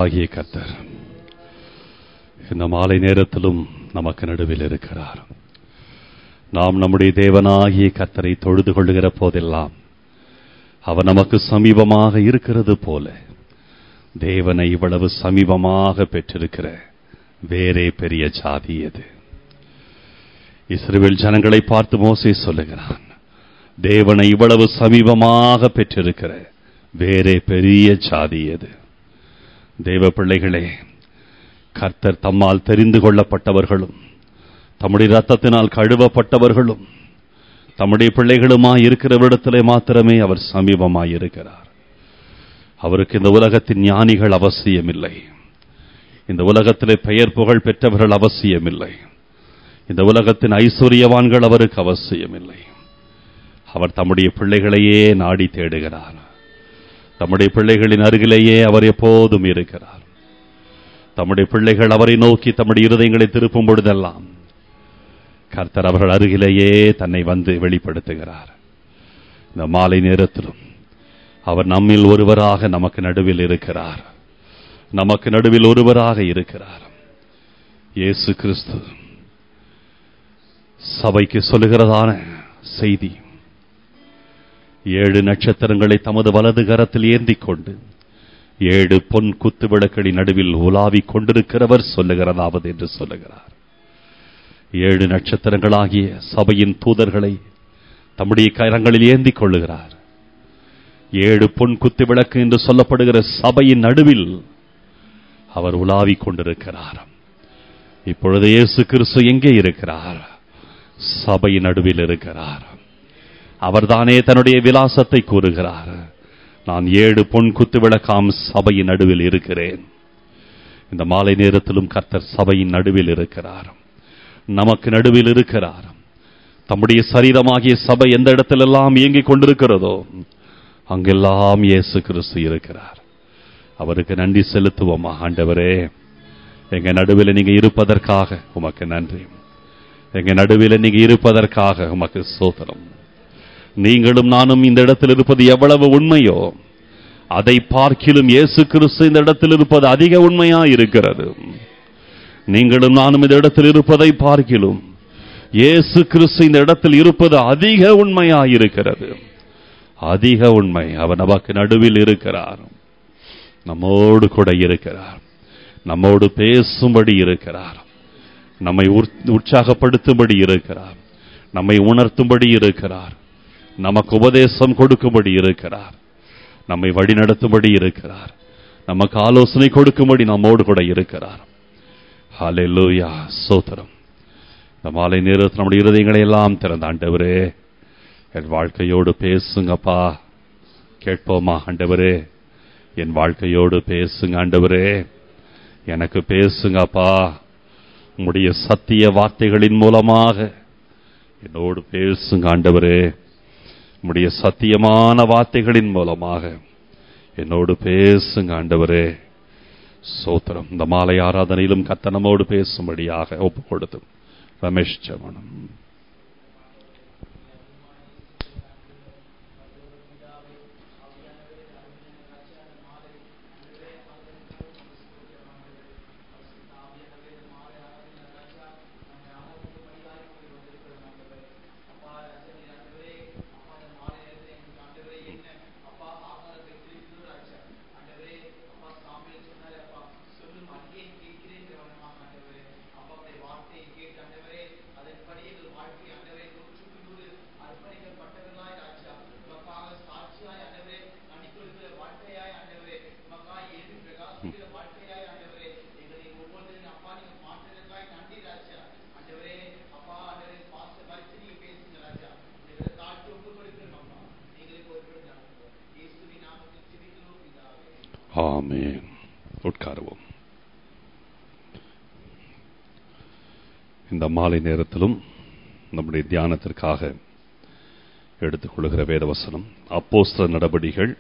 ஆகிய கர்த்தர் இந்த மாலை நேரத்திலும் நமக்கு நடுவில் இருக்கிறார் நாம் நம்முடைய தேவனாகிய கர்த்தரை தொழுது கொள்ளுகிற போதெல்லாம் அவர் நமக்கு சமீபமாக இருக்கிறது போல தேவனை இவ்வளவு சமீபமாக பெற்றிருக்கிற வேறே பெரிய ஜாதி எது இஸ்ரவேல் ஜனங்களை பார்த்து மோசே சொல்லுகிறான் தேவனை இவ்வளவு சமீபமாக பெற்றிருக்கிற வேறே பெரிய ஜாதி எது தேவ பிள்ளைகளே கர்த்தர் தம்மால் தெரிந்து கொள்ளப்பட்டவர்களும் தம்முடைய ரத்தத்தினால் கழுவப்பட்டவர்களும் தம்முடைய பிள்ளைகளுமாய் இருக்கிறவரிடத்திலே மாத்திரமே அவர் சமீபமாய் இருக்கிறார் அவருக்கு இந்த உலகத்தின் ஞானிகள் அவசியமில்லை இந்த உலகத்திலே பெயர் புகழ் பெற்றவர்கள் அவசியமில்லை இந்த உலகத்தின் ஐஸ்வர்யவான்கள் அவருக்கு அவசியமில்லை அவர் தம்முடைய பிள்ளைகளையே நாடி தேடுகிறார் தம்முடைய பிள்ளைகளின் அருகிலேயே அவர் எப்போதும் இருக்கிறார் தம்முடைய பிள்ளைகள் அவரை நோக்கி தம்முடைய இருதயங்களை திருப்பும் பொழுதெல்லாம் கர்த்தர் அவர்கள் அருகிலேயே தன்னை வந்து வெளிப்படுத்துகிறார் இந்த மாலை நேரத்திலும் அவர் நம்மில் ஒருவராக நமக்கு நடுவில் இருக்கிறார் நமக்கு நடுவில் ஒருவராக இருக்கிறார் இயேசு கிறிஸ்து சபைக்கு சொல்லுகிறதான செய்தி ஏழு நட்சத்திரங்களை தமது வலது கரத்தில் ஏந்திக் கொண்டு ஏழு பொன் குத்து விளக்கடி நடுவில் உலாவிக் கொண்டிருக்கிறவர் சொல்லுகிறதாவது என்று சொல்லுகிறார் ஏழு நட்சத்திரங்களாகிய சபையின் தூதர்களை தம்முடைய கரங்களில் ஏந்திக் கொள்ளுகிறார் ஏழு பொன் குத்து விளக்கு என்று சொல்லப்படுகிற சபையின் நடுவில் அவர் உலாவிக் கொண்டிருக்கிறார் இப்பொழுது இயேசு கிறிஸ்து எங்கே இருக்கிறார் சபையின் நடுவில் இருக்கிறார் அவர்தானே தன்னுடைய விலாசத்தை கூறுகிறார் நான் ஏழு பொன் குத்து விளக்காம் சபையின் நடுவில் இருக்கிறேன் இந்த மாலை நேரத்திலும் கர்த்தர் சபையின் நடுவில் இருக்கிறார் நமக்கு நடுவில் இருக்கிறார் தம்முடைய சரீரமாகிய சபை எந்த இடத்திலெல்லாம் இயங்கிக் கொண்டிருக்கிறதோ அங்கெல்லாம் இயேசு கிறிஸ்து இருக்கிறார் அவருக்கு நன்றி செலுத்துவோமா ஆண்டவரே எங்க நடுவில் நீங்க இருப்பதற்காக உமக்கு நன்றி எங்க நடுவில் நீங்க இருப்பதற்காக உமக்கு சோதரம் நீங்களும் நானும் இந்த இடத்தில் இருப்பது எவ்வளவு உண்மையோ அதை பார்க்கிலும் இயேசு கிறிஸ்து இந்த இடத்தில் இருப்பது அதிக உண்மையா இருக்கிறது நீங்களும் நானும் இந்த இடத்தில் இருப்பதை பார்க்கிலும் இயேசு கிறிஸ்து இந்த இடத்தில் இருப்பது அதிக உண்மையா இருக்கிறது அதிக உண்மை அவர் நமக்கு நடுவில் இருக்கிறார் நம்மோடு கூட இருக்கிறார் நம்மோடு பேசும்படி இருக்கிறார் நம்மை உற்சாகப்படுத்தும்படி இருக்கிறார் நம்மை உணர்த்தும்படி இருக்கிறார் நமக்கு உபதேசம் கொடுக்கும்படி இருக்கிறார் நம்மை வழிநடத்தும்படி இருக்கிறார் நமக்கு ஆலோசனை கொடுக்கும்படி நம்மோடு கூட இருக்கிறார் ஹாலே லூயா சோத்திரம் இந்த மாலை நேரத்தில் நம்முடைய இருதயங்களை எல்லாம் திறந்த ஆண்டவரே என் வாழ்க்கையோடு பேசுங்கப்பா கேட்போமா ஆண்டவரே என் வாழ்க்கையோடு பேசுங்க ஆண்டவரே எனக்கு பேசுங்கப்பா உம்முடைய சத்திய வார்த்தைகளின் மூலமாக என்னோடு பேசுங்க ஆண்டவரே உம்முடைய சத்தியமான வார்த்தைகளின் மூலமாக என்னோடு பேசுங்க ஆண்டவரே சோத்திரம் இந்த மாலை ஆராதனையிலும் கத்தனமோடு பேசும்படியாக ஒப்பு கொடுத்தும் ரமேஷ் சமணம் ஆமே உட்காருவோம் இந்த மாலை நேரத்திலும் நம்முடைய தியானத்திற்காக எடுத்துக்கொள்கிற வேதவசனம் அப்போஸ்தல நடபடிகள்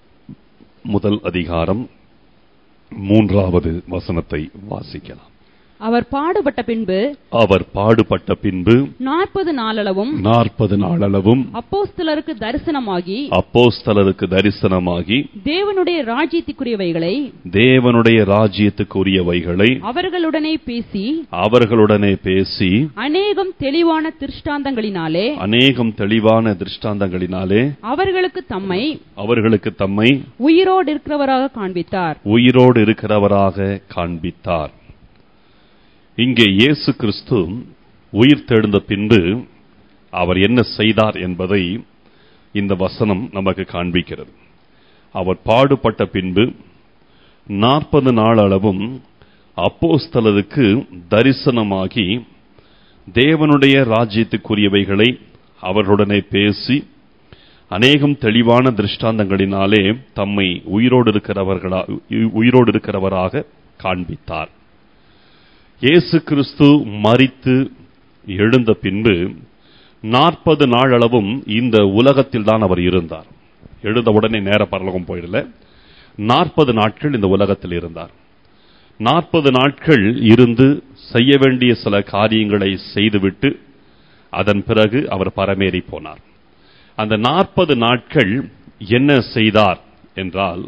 முதல் அதிகாரம் மூன்றாவது வசனத்தை வாசிக்கலாம் அவர் பாடுபட்ட பின்பு அவர் பாடுபட்ட பின்பு நாற்பது நாளளவும் நாற்பது நாளளவும் அப்போஸ்தலருக்கு தரிசனமாகி அப்போஸ்தலருக்கு தரிசனமாகி தேவனுடைய ராஜ்யத்துக்குரியவைகளை தேவனுடைய ராஜ்யத்துக்குரியவைகளை அவர்களுடனே பேசி அவர்களுடனே பேசி அநேகம் தெளிவான திருஷ்டாந்தங்களினாலே அநேகம் தெளிவான திருஷ்டாந்தங்களினாலே அவர்களுக்கு தம்மை அவர்களுக்கு தம்மை உயிரோடு இருக்கிறவராக காண்பித்தார் உயிரோடு இருக்கிறவராக காண்பித்தார் இங்கே இயேசு கிறிஸ்து உயிர் தெழுந்த பின்பு அவர் என்ன செய்தார் என்பதை இந்த வசனம் நமக்கு காண்பிக்கிறது அவர் பாடுபட்ட பின்பு நாற்பது நாள் அளவும் அப்போஸ்தலருக்கு தரிசனமாகி தேவனுடைய ராஜ்யத்துக்குரியவைகளை அவர்களுடனே பேசி அநேகம் தெளிவான திருஷ்டாந்தங்களினாலே தம்மை உயிரோடு இருக்கிறவர்களா உயிரோடு இருக்கிறவராக காண்பித்தார் இயேசு கிறிஸ்து மரித்து எழுந்த பின்பு நாற்பது நாள் அளவும் இந்த உலகத்தில் தான் அவர் இருந்தார் எழுந்த உடனே நேர பரலோகம் போயிடல நாற்பது நாட்கள் இந்த உலகத்தில் இருந்தார் நாற்பது நாட்கள் இருந்து செய்ய வேண்டிய சில காரியங்களை செய்துவிட்டு அதன் பிறகு அவர் பரமேறி போனார் அந்த நாற்பது நாட்கள் என்ன செய்தார் என்றால்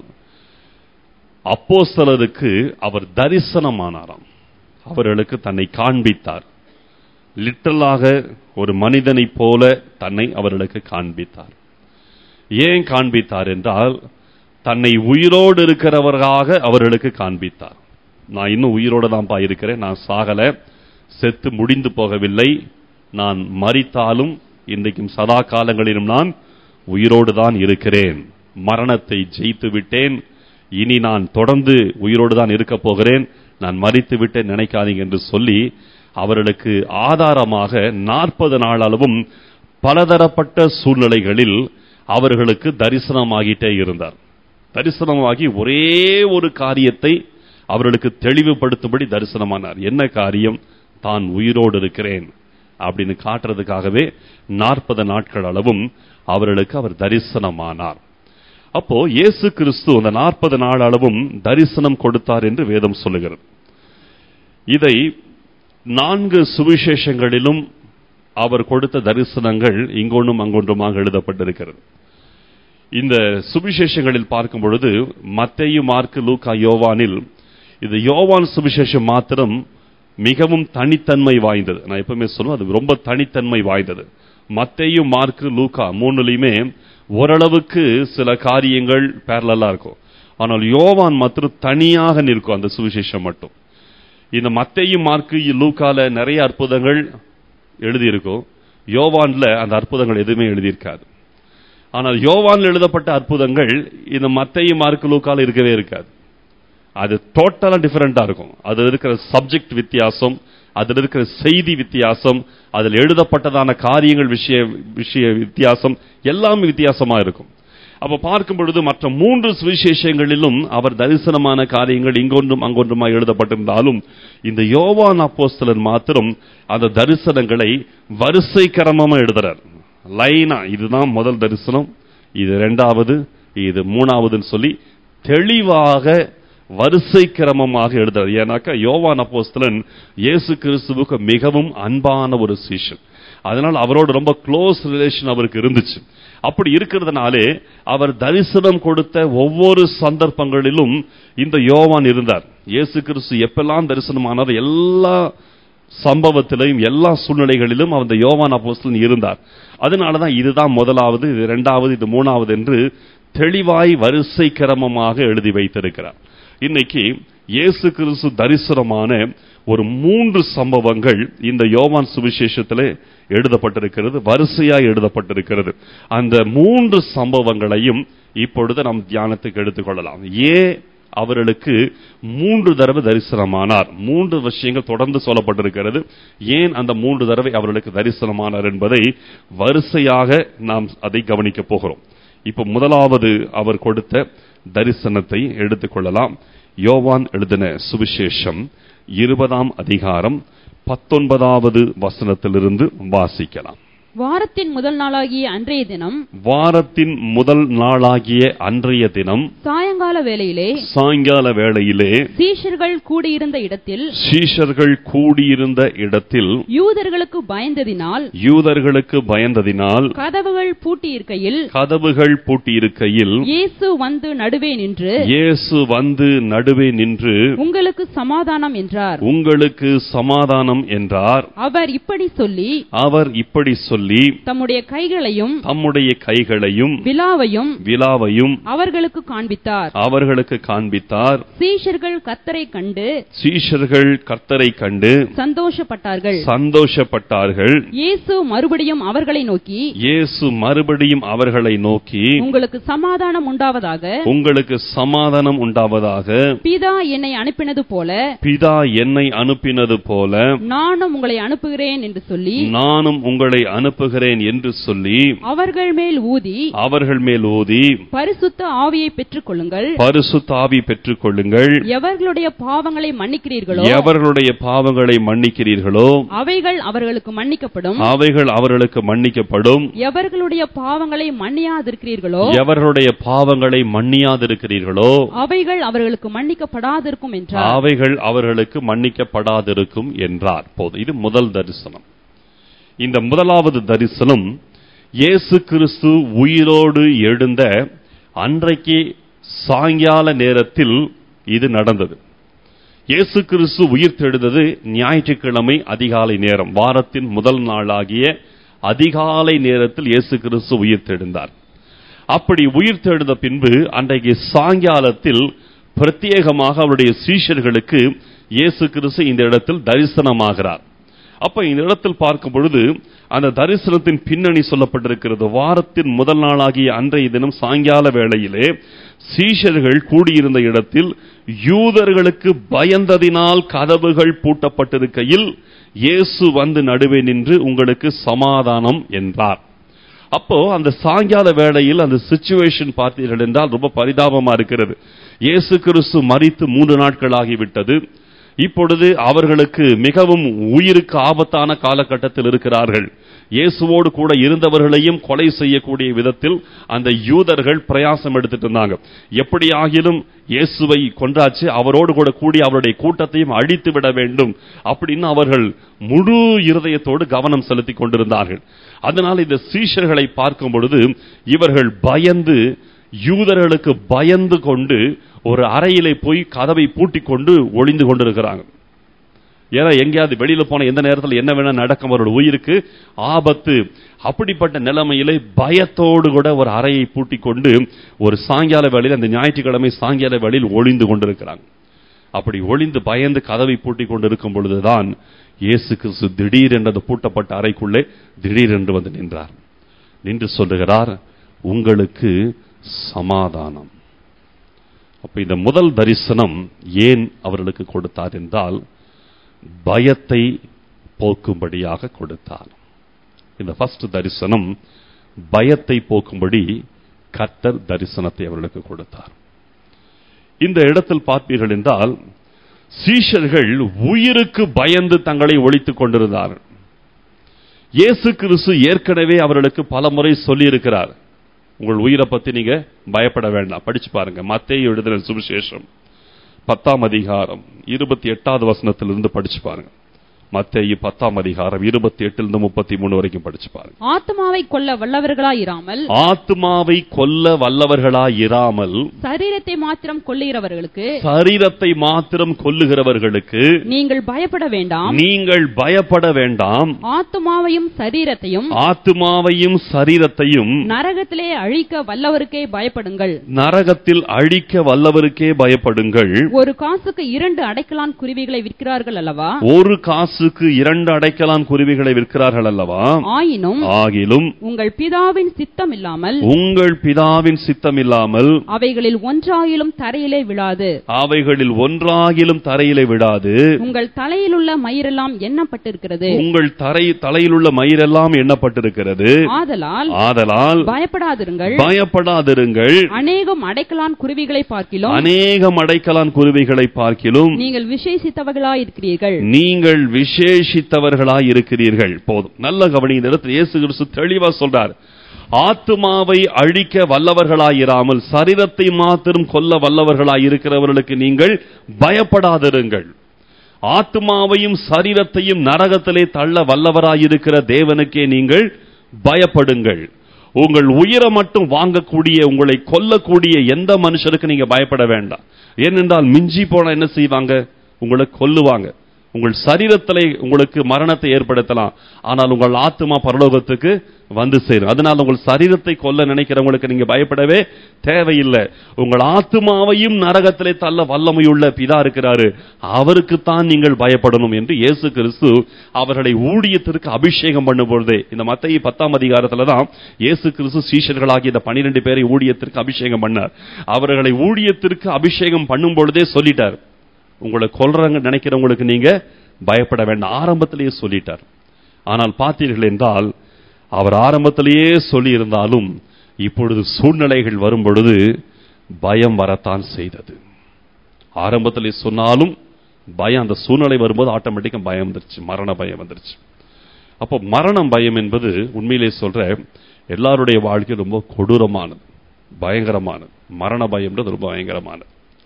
அப்போஸ்தலருக்கு அவர் தரிசனமானாராம் அவர்களுக்கு தன்னை காண்பித்தார் லிட்டலாக ஒரு மனிதனைப் போல தன்னை அவர்களுக்கு காண்பித்தார் ஏன் காண்பித்தார் என்றால் தன்னை உயிரோடு இருக்கிறவராக அவர்களுக்கு காண்பித்தார் நான் இன்னும் உயிரோடு தான்ப்பா இருக்கிறேன் நான் சாகல செத்து முடிந்து போகவில்லை நான் மறித்தாலும் இன்றைக்கும் சதா காலங்களிலும் நான் உயிரோடு தான் இருக்கிறேன் மரணத்தை ஜெயித்து விட்டேன் இனி நான் தொடர்ந்து உயிரோடு தான் இருக்க போகிறேன் நான் மறித்து விட்டேன் நினைக்காதீங்க என்று சொல்லி அவர்களுக்கு ஆதாரமாக நாற்பது நாள் அளவும் பலதரப்பட்ட சூழ்நிலைகளில் அவர்களுக்கு தரிசனமாகிட்டே இருந்தார் தரிசனமாகி ஒரே ஒரு காரியத்தை அவர்களுக்கு தெளிவுபடுத்தும்படி தரிசனமானார் என்ன காரியம் தான் உயிரோடு இருக்கிறேன் அப்படின்னு காட்டுறதுக்காகவே நாற்பது நாட்கள் அளவும் அவர்களுக்கு அவர் தரிசனமானார் அப்போ இயேசு கிறிஸ்து அந்த நாற்பது நாள் அளவும் தரிசனம் கொடுத்தார் என்று வேதம் சொல்லுகிறது இதை நான்கு சுவிசேஷங்களிலும் அவர் கொடுத்த தரிசனங்கள் இங்கொன்றும் அங்கொன்றுமாக எழுதப்பட்டிருக்கிறது இந்த சுவிசேஷங்களில் பார்க்கும் பொழுது மத்தேயு மார்க்கு லூக்கா யோவானில் இது யோவான் சுவிசேஷம் மாத்திரம் மிகவும் தனித்தன்மை வாய்ந்தது நான் எப்பவுமே சொல்லுவேன் அது ரொம்ப தனித்தன்மை வாய்ந்தது மத்தேயு மார்க்கு லூக்கா மூணுலையுமே ஓரளவுக்கு சில காரியங்கள் பேரலா இருக்கும் ஆனால் யோவான் மாத்திரம் தனியாக நிற்கும் அந்த சுவிசேஷம் மட்டும் இந்த மத்தையும் மார்க்கு லூக்கால நிறைய அற்புதங்கள் எழுதியிருக்கும் யோவான்ல அந்த அற்புதங்கள் எதுவுமே எழுதியிருக்காது ஆனால் யோவான்ல எழுதப்பட்ட அற்புதங்கள் இந்த மத்தையும் மார்க்கு லூக்கால இருக்கவே இருக்காது அது டோட்டலா டிஃபரெண்டா இருக்கும் அதுல இருக்கிற சப்ஜெக்ட் வித்தியாசம் அதில் இருக்கிற செய்தி வித்தியாசம் அதில் எழுதப்பட்டதான காரியங்கள் விஷய விஷய வித்தியாசம் எல்லாமே வித்தியாசமா இருக்கும் அப்ப பார்க்கும் பொழுது மற்ற மூன்று சுவிசேஷங்களிலும் அவர் தரிசனமான காரியங்கள் இங்கொன்றும் அங்கொன்றுமாய் எழுதப்பட்டிருந்தாலும் இந்த யோவான் அப்போஸ்தலன் மாத்திரம் அந்த தரிசனங்களை வரிசை கிரமமா எழுதுறார் லைனா இதுதான் முதல் தரிசனம் இது இரண்டாவது இது மூணாவதுன்னு சொல்லி தெளிவாக வரிசை கிரமமாக எழுதுறார் ஏன்னாக்கா யோவான் அப்போஸ்தலன் இயேசு கிறிஸ்துவுக்கு மிகவும் அன்பான ஒரு சீஷன் அதனால் அவரோட ரொம்ப க்ளோஸ் ரிலேஷன் அவருக்கு இருந்துச்சு அப்படி இருக்கிறதுனாலே அவர் தரிசனம் கொடுத்த ஒவ்வொரு சந்தர்ப்பங்களிலும் இந்த யோவான் இருந்தார் இயேசு கிறிஸ்து எப்பெல்லாம் தரிசனமானார் எல்லா சம்பவத்திலையும் எல்லா சூழ்நிலைகளிலும் அந்த யோவான் அப்போஸ்தலன் இருந்தார் அதனாலதான் இதுதான் முதலாவது இது இரண்டாவது இது மூணாவது என்று தெளிவாய் வரிசை கிரமமாக எழுதி வைத்திருக்கிறார் இன்னைக்கு இயேசு கிறிஸ்து தரிசனமான ஒரு மூன்று சம்பவங்கள் இந்த யோவான் சுவிசேஷத்திலே எழுதப்பட்டிருக்கிறது வரிசையாய் எழுதப்பட்டிருக்கிறது அந்த மூன்று சம்பவங்களையும் இப்பொழுது நாம் தியானத்துக்கு எடுத்துக்கொள்ளலாம் ஏன் அவர்களுக்கு மூன்று தடவை தரிசனமானார் மூன்று விஷயங்கள் தொடர்ந்து சொல்லப்பட்டிருக்கிறது ஏன் அந்த மூன்று தடவை அவர்களுக்கு தரிசனமானார் என்பதை வரிசையாக நாம் அதை கவனிக்க போகிறோம் இப்ப முதலாவது அவர் கொடுத்த தரிசனத்தை எடுத்துக்கொள்ளலாம் யோவான் எழுதின சுவிசேஷம் இருபதாம் அதிகாரம் பத்தொன்பதாவது வசனத்திலிருந்து வாசிக்கலாம் வாரத்தின் முதல் நாளாகிய அன்றைய தினம் வாரத்தின் முதல் நாளாகிய அன்றைய தினம் சாயங்கால வேளையிலே சாயங்கால வேளையிலே சீஷர்கள் கூடியிருந்த இடத்தில் சீஷர்கள் கூடியிருந்த இடத்தில் யூதர்களுக்கு பயந்ததினால் யூதர்களுக்கு பயந்ததினால் கதவுகள் பூட்டியிருக்கையில் கதவுகள் பூட்டியிருக்கையில் இயேசு வந்து நடுவே நின்று இயேசு வந்து நடுவே நின்று உங்களுக்கு சமாதானம் என்றார் உங்களுக்கு சமாதானம் என்றார் அவர் இப்படி சொல்லி அவர் இப்படி சொல்லி தம்முடைய கைகளையும் தம்முடைய கைகளையும் விலாவையும் விலாவையும் அவர்களுக்கு காண்பித்தார் அவர்களுக்கு காண்பித்தார் சீஷர்கள் கத்தரை கண்டு சீஷர்கள் கர்த்தரை கண்டு சந்தோஷப்பட்டார்கள் சந்தோஷப்பட்டார்கள் இயேசு மறுபடியும் அவர்களை நோக்கி இயேசு மறுபடியும் அவர்களை நோக்கி உங்களுக்கு சமாதானம் உண்டாவதாக உங்களுக்கு சமாதானம் உண்டாவதாக பிதா என்னை அனுப்பினது போல பிதா என்னை அனுப்பினது போல நானும் உங்களை அனுப்புகிறேன் என்று சொல்லி நானும் உங்களை அனுப்புகிறேன் என்று சொல்லி அவர்கள் மேல் ஊதி அவர்கள் மேல் ஊதி பரிசுத்த ஆவியை பெற்றுக் கொள்ளுங்கள் பரிசுத்தாவி பெற்றுக் கொள்ளுங்கள் எவர்களுடைய பாவங்களை மன்னிக்கிறீர்களோ எவர்களுடைய பாவங்களை மன்னிக்கிறீர்களோ அவைகள் அவர்களுக்கு மன்னிக்கப்படும் அவைகள் அவர்களுக்கு மன்னிக்கப்படும் எவர்களுடைய பாவங்களை மன்னியாதிருக்கிறீர்களோ எவர்களுடைய பாவங்களை மன்னியாதிருக்கிறீர்களோ அவைகள் அவர்களுக்கு மன்னிக்கப்படாதிருக்கும் என்றார் அவைகள் அவர்களுக்கு மன்னிக்கப்படாதிருக்கும் என்றார் போது இது முதல் தரிசனம் இந்த முதலாவது தரிசனம் இயேசு கிறிஸ்து உயிரோடு எழுந்த அன்றைக்கு சாயங்கால நேரத்தில் இது நடந்தது இயேசு கிறிஸ்து உயிர் தெழுந்தது ஞாயிற்றுக்கிழமை அதிகாலை நேரம் வாரத்தின் முதல் நாளாகிய அதிகாலை நேரத்தில் இயேசு கிறிஸ்து உயிர் தெழுந்தார் அப்படி உயிர் தெழுந்த பின்பு அன்றைக்கு சாயங்காலத்தில் பிரத்யேகமாக அவருடைய சீஷர்களுக்கு இயேசு கிறிஸ்து இந்த இடத்தில் தரிசனமாகிறார் அப்ப இந்த இடத்தில் பார்க்கும் பொழுது அந்த தரிசனத்தின் பின்னணி சொல்லப்பட்டிருக்கிறது வாரத்தின் முதல் நாளாகிய அன்றைய தினம் சாயங்கால வேளையிலே சீஷர்கள் கூடியிருந்த இடத்தில் யூதர்களுக்கு பயந்ததினால் கதவுகள் பூட்டப்பட்டிருக்கையில் இயேசு வந்து நடுவே நின்று உங்களுக்கு சமாதானம் என்றார் அப்போ அந்த சாயங்கால வேளையில் அந்த சுச்சுவேஷன் பார்த்தீர்கள் என்றால் ரொம்ப பரிதாபமா இருக்கிறது இயேசு கிறிஸ்து மறித்து மூன்று நாட்கள் ஆகிவிட்டது இப்பொழுது அவர்களுக்கு மிகவும் உயிருக்கு ஆபத்தான காலகட்டத்தில் இருக்கிறார்கள் இயேசுவோடு கூட இருந்தவர்களையும் கொலை செய்யக்கூடிய விதத்தில் அந்த யூதர்கள் பிரயாசம் எடுத்துட்டு இருந்தாங்க எப்படி ஆகிலும் இயேசுவை கொன்றாச்சு அவரோடு கூட கூடி அவருடைய கூட்டத்தையும் அழித்து விட வேண்டும் அப்படின்னு அவர்கள் முழு இருதயத்தோடு கவனம் செலுத்தி கொண்டிருந்தார்கள் அதனால் இந்த சீஷர்களை பார்க்கும் பொழுது இவர்கள் பயந்து யூதர்களுக்கு பயந்து கொண்டு ஒரு அறையிலே போய் கதவை பூட்டிக் கொண்டு ஒளிந்து கொண்டிருக்கிறாங்க ஏன்னா எங்கேயாவது வெளியில போன எந்த நேரத்தில் என்ன வேணா நடக்கும் அவரோட உயிருக்கு ஆபத்து அப்படிப்பட்ட நிலைமையிலே பயத்தோடு கூட ஒரு அறையை பூட்டிக் கொண்டு ஒரு சாயங்கால வேளையில் அந்த ஞாயிற்றுக்கிழமை சாயங்கால வேளையில் ஒளிந்து கொண்டிருக்கிறாங்க அப்படி ஒளிந்து பயந்து கதவை பூட்டிக் கொண்டிருக்கும் பொழுதுதான் இயேசு கிறிஸ்து திடீர் என்ற அந்த பூட்டப்பட்ட அறைக்குள்ளே திடீர் என்று வந்து நின்றார் நின்று சொல்லுகிறார் உங்களுக்கு சமாதானம் அப்ப இந்த முதல் தரிசனம் ஏன் அவர்களுக்கு கொடுத்தார் என்றால் பயத்தை போக்கும்படியாக கொடுத்தார் இந்த ஃபர்ஸ்ட் தரிசனம் பயத்தை போக்கும்படி கர்த்தர் தரிசனத்தை அவர்களுக்கு கொடுத்தார் இந்த இடத்தில் பார்ப்பீர்கள் என்றால் சீஷர்கள் உயிருக்கு பயந்து தங்களை ஒழித்துக் கொண்டிருந்தார்கள் இயேசு கிறிஸ்து ஏற்கனவே அவர்களுக்கு பல முறை சொல்லியிருக்கிறார் உங்கள் உயிரை பத்தி நீங்க பயப்பட வேண்டாம் படிச்சு பாருங்க மத்தேயு எழுதின சுவிசேஷம் பத்தாம் அதிகாரம் இருபத்தி எட்டாவது வசனத்திலிருந்து படிச்சு பாருங்க மத்தேயு பத்தாம் அதிகாரம் இருபத்தி எட்டிலிருந்து முப்பத்தி மூணு வரைக்கும் படிச்சு பாருங்க ஆத்மாவை கொல்ல வல்லவர்களாயிராமல் ஆத்மாவை கொல்ல வல்லவர்களாயிராமல் சரீரத்தை மாத்திரம் கொல்லுகிறவர்களுக்கு சரீரத்தை மாத்திரம் கொல்லுகிறவர்களுக்கு நீங்கள் பயப்பட வேண்டாம் நீங்கள் பயப்பட வேண்டாம் ஆத்மாவையும் சரீரத்தையும் ஆத்மாவையும் சரீரத்தையும் நரகத்திலே அழிக்க வல்லவருக்கே பயப்படுங்கள் நரகத்தில் அழிக்க வல்லவருக்கே பயப்படுங்கள் ஒரு காசுக்கு இரண்டு அடைக்கலான் குருவிகளை விற்கிறார்கள் அல்லவா ஒரு காசுக்கு இரண்டு அடைக்கலான் குருவிகளை விற்கிறார்கள் அல்லவா ஆயினும் ஆகிலும் உங்கள் பிதாவின் சித்தம் இல்லாமல் உங்கள் பிதாவின் சித்தமில்லாமல் அவைகளில் ஒன்றாயிலும் தரையிலே விழாது அவைகளில் ஒன்றாகிலும் தரையிலே விடாது உங்கள் தலையிலுள்ள மயிரெல்லாம் எண்ணப்பட்டிருக்கிறது உங்கள் தரை தலையிலுள்ள மயிரெல்லாம் எண்ணப்பட்டிருக்கிறது ஆதலால் ஆதலால் பயப்படாதிருங்கள் பயப்படாதிருங்கள் அநேகம் அடைக்கலான் குருவிகளை பார்க்கிலும் அநேகம் அடைக்கலான் குருவிகளை பார்க்கிலும் நீங்கள் விசேஷித்தவர்களாயிருக்கிறீர்கள் நீங்கள் விசேஷித்தவர்களாய் இருக்கிறீர்கள் போதும் நல்ல கவனி இந்த இடத்துல இயேசு கிறிஸ்து தெளிவா சொல்றார் ஆத்துமாவை அழிக்க வல்லவர்களாயிராமல் சரீரத்தை மாத்திரம் கொல்ல வல்லவர்களாய் இருக்கிறவர்களுக்கு நீங்கள் பயப்படாதிருங்கள் ஆத்மாவையும் சரீரத்தையும் நரகத்திலே தள்ள வல்லவராயிருக்கிற தேவனுக்கே நீங்கள் பயப்படுங்கள் உங்கள் உயிரை மட்டும் வாங்கக்கூடிய உங்களை கொல்லக்கூடிய எந்த மனுஷருக்கு நீங்க பயப்பட வேண்டாம் ஏனென்றால் மிஞ்சி போனா என்ன செய்வாங்க உங்களை கொல்லுவாங்க உங்கள் சரீரத்திலே உங்களுக்கு மரணத்தை ஏற்படுத்தலாம் ஆனால் உங்கள் ஆத்மா பரலோகத்துக்கு வந்து சேரும் அதனால் உங்கள் சரீரத்தை கொல்ல நினைக்கிறவங்களுக்கு நீங்க பயப்படவே தேவையில்லை உங்கள் ஆத்மாவையும் நரகத்திலே தள்ள வல்லமையுள்ள பிதா இருக்கிறாரு அவருக்குத்தான் நீங்கள் பயப்படணும் என்று இயேசு கிறிஸ்து அவர்களை ஊழியத்திற்கு அபிஷேகம் பண்ணும் பொழுதே இந்த மத்திய பத்தாம் அதிகாரத்துல தான் இயேசு கிறிஸ்து சீஷர்களாகிய இந்த பனிரெண்டு பேரை ஊழியத்திற்கு அபிஷேகம் பண்ணார் அவர்களை ஊழியத்திற்கு அபிஷேகம் பண்ணும் பொழுதே சொல்லிட்டார் உங்களை கொல்றாங்க நினைக்கிறவங்களுக்கு நீங்க பயப்பட வேண்டாம் ஆரம்பத்திலேயே சொல்லிட்டார் ஆனால் பார்த்தீர்கள் என்றால் அவர் ஆரம்பத்திலேயே சொல்லி இருந்தாலும் இப்பொழுது சூழ்நிலைகள் வரும் பொழுது பயம் வரத்தான் செய்தது ஆரம்பத்திலே சொன்னாலும் பயம் அந்த சூழ்நிலை வரும்போது ஆட்டோமேட்டிக்கா பயம் வந்துருச்சு மரண பயம் வந்துருச்சு அப்போ மரணம் பயம் என்பது உண்மையிலே சொல்ற எல்லாருடைய வாழ்க்கை ரொம்ப கொடூரமானது பயங்கரமானது மரண பயம்ன்றது ரொம்ப பயங்கரமானது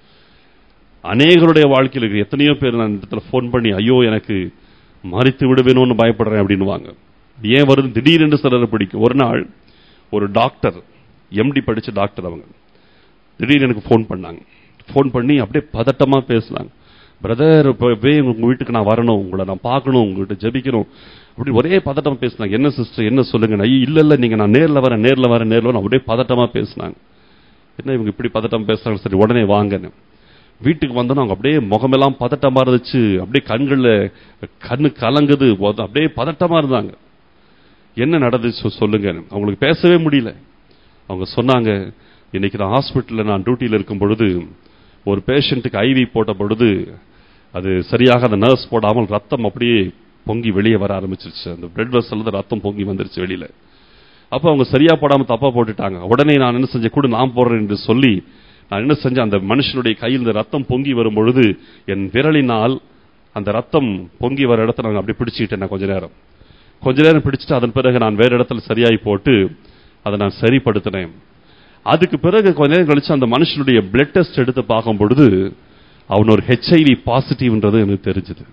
அநேகருடைய வாழ்க்கையில் இருக்கு எத்தனையோ பேர் நான் இந்த இடத்துல ஃபோன் பண்ணி ஐயோ எனக்கு மறித்து விடுவேணும்னு பயப்படுறேன் அப்படின்னுவாங்க ஏன் வருது திடீரென்று சிலரை பிடிக்கும் ஒரு நாள் ஒரு டாக்டர் எம்டி படிச்ச டாக்டர் அவங்க திடீர்னு எனக்கு ஃபோன் பண்ணாங்க ஃபோன் பண்ணி அப்படியே பதட்டமா பேசுனாங்க பிரதர் இப்பவே உங்க வீட்டுக்கு நான் வரணும் உங்களை நான் பார்க்கணும் உங்ககிட்ட ஜெபிக்கணும் அப்படி ஒரே பதட்டமா பேசினாங்க என்ன சிஸ்டர் என்ன சொல்லுங்க ஐயோ இல்ல இல்ல நீங்க நான் நேர்ல வரேன் நேர்ல வரேன் நேர்ல வரேன் அப்படியே பதட்டமா பேசினாங்க என்ன இவங்க இப்படி பதட்டம் பேசுறாங்க சரி உடனே வாங்கன்னு வீட்டுக்கு வந்தோம் அவங்க அப்படியே முகமெல்லாம் பதட்டமா இருந்துச்சு அப்படியே கண்கள்ல கண்ணு கலங்குது ஒத- அப்படியே பதட்டமா இருந்தாங்க என்ன நடந்துச்சு சொல்லுங்க அவங்களுக்கு பேசவே முடியல அவங்க சொன்னாங்க இன்னைக்கு நான் ஹாஸ்பிட்டல்ல நான் டியூட்டியில் இருக்கும் பொழுது ஒரு பேஷண்ட்டுக்கு ஐவி போட்ட பொழுது அது சரியாக அந்த நர்ஸ் போடாமல் ரத்தம் அப்படியே பொங்கி வெளியே வர ஆரம்பிச்சிருச்சு அந்த பிளட் வெசல் ரத்தம் பொங்கி வந்துருச்சு வெளியில அப்ப அவங்க சரியா போடாம தப்பா போட்டுட்டாங்க உடனே நான் என்ன செஞ்சேன் கூட நான் போடுறேன் என்று சொல்லி நான் என்ன செஞ்சேன் அந்த மனுஷனுடைய கையில் இந்த ரத்தம் பொங்கி வரும் பொழுது என் விரலினால் அந்த ரத்தம் பொங்கி வர இடத்துல நான் அப்படி பிடிச்சிக்கிட்டேன் நான் கொஞ்ச நேரம் கொஞ்ச நேரம் பிடிச்சிட்டு அதன் பிறகு நான் வேற இடத்துல சரியாய் போட்டு அதை நான் சரிப்படுத்தினேன் அதுக்கு பிறகு கொஞ்ச நேரம் கழிச்சு அந்த மனுஷனுடைய பிளட் டெஸ்ட் எடுத்து பார்க்கும் பொழுது அவன் ஒரு ஹெச்ஐவி பாசிட்டிவ்ன்றது எனக்கு தெரிஞ்சது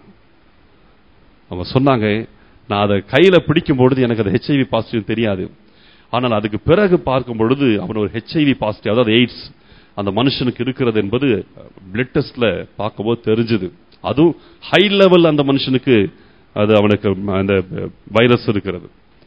அவங்க சொன்னாங்க நான் அதை கையில பிடிக்கும் பொழுது எனக்கு அது ஹெச்ஐவி பாசிட்டிவ் தெரியாது ஆனால் அதுக்கு பிறகு பார்க்கும் பொழுது அவன் ஒரு ஹெச்ஐவி பாசிட்டிவ் அதாவது எய்ட்ஸ் அந்த மனுஷனுக்கு இருக்கிறது என்பது பிளட் டெஸ்ட்ல பார்க்கும்போது தெரிஞ்சது அதுவும் ஹை லெவல் அந்த மனுஷனுக்கு அது அவனுக்கு அந்த வைரஸ் இருக்கிறது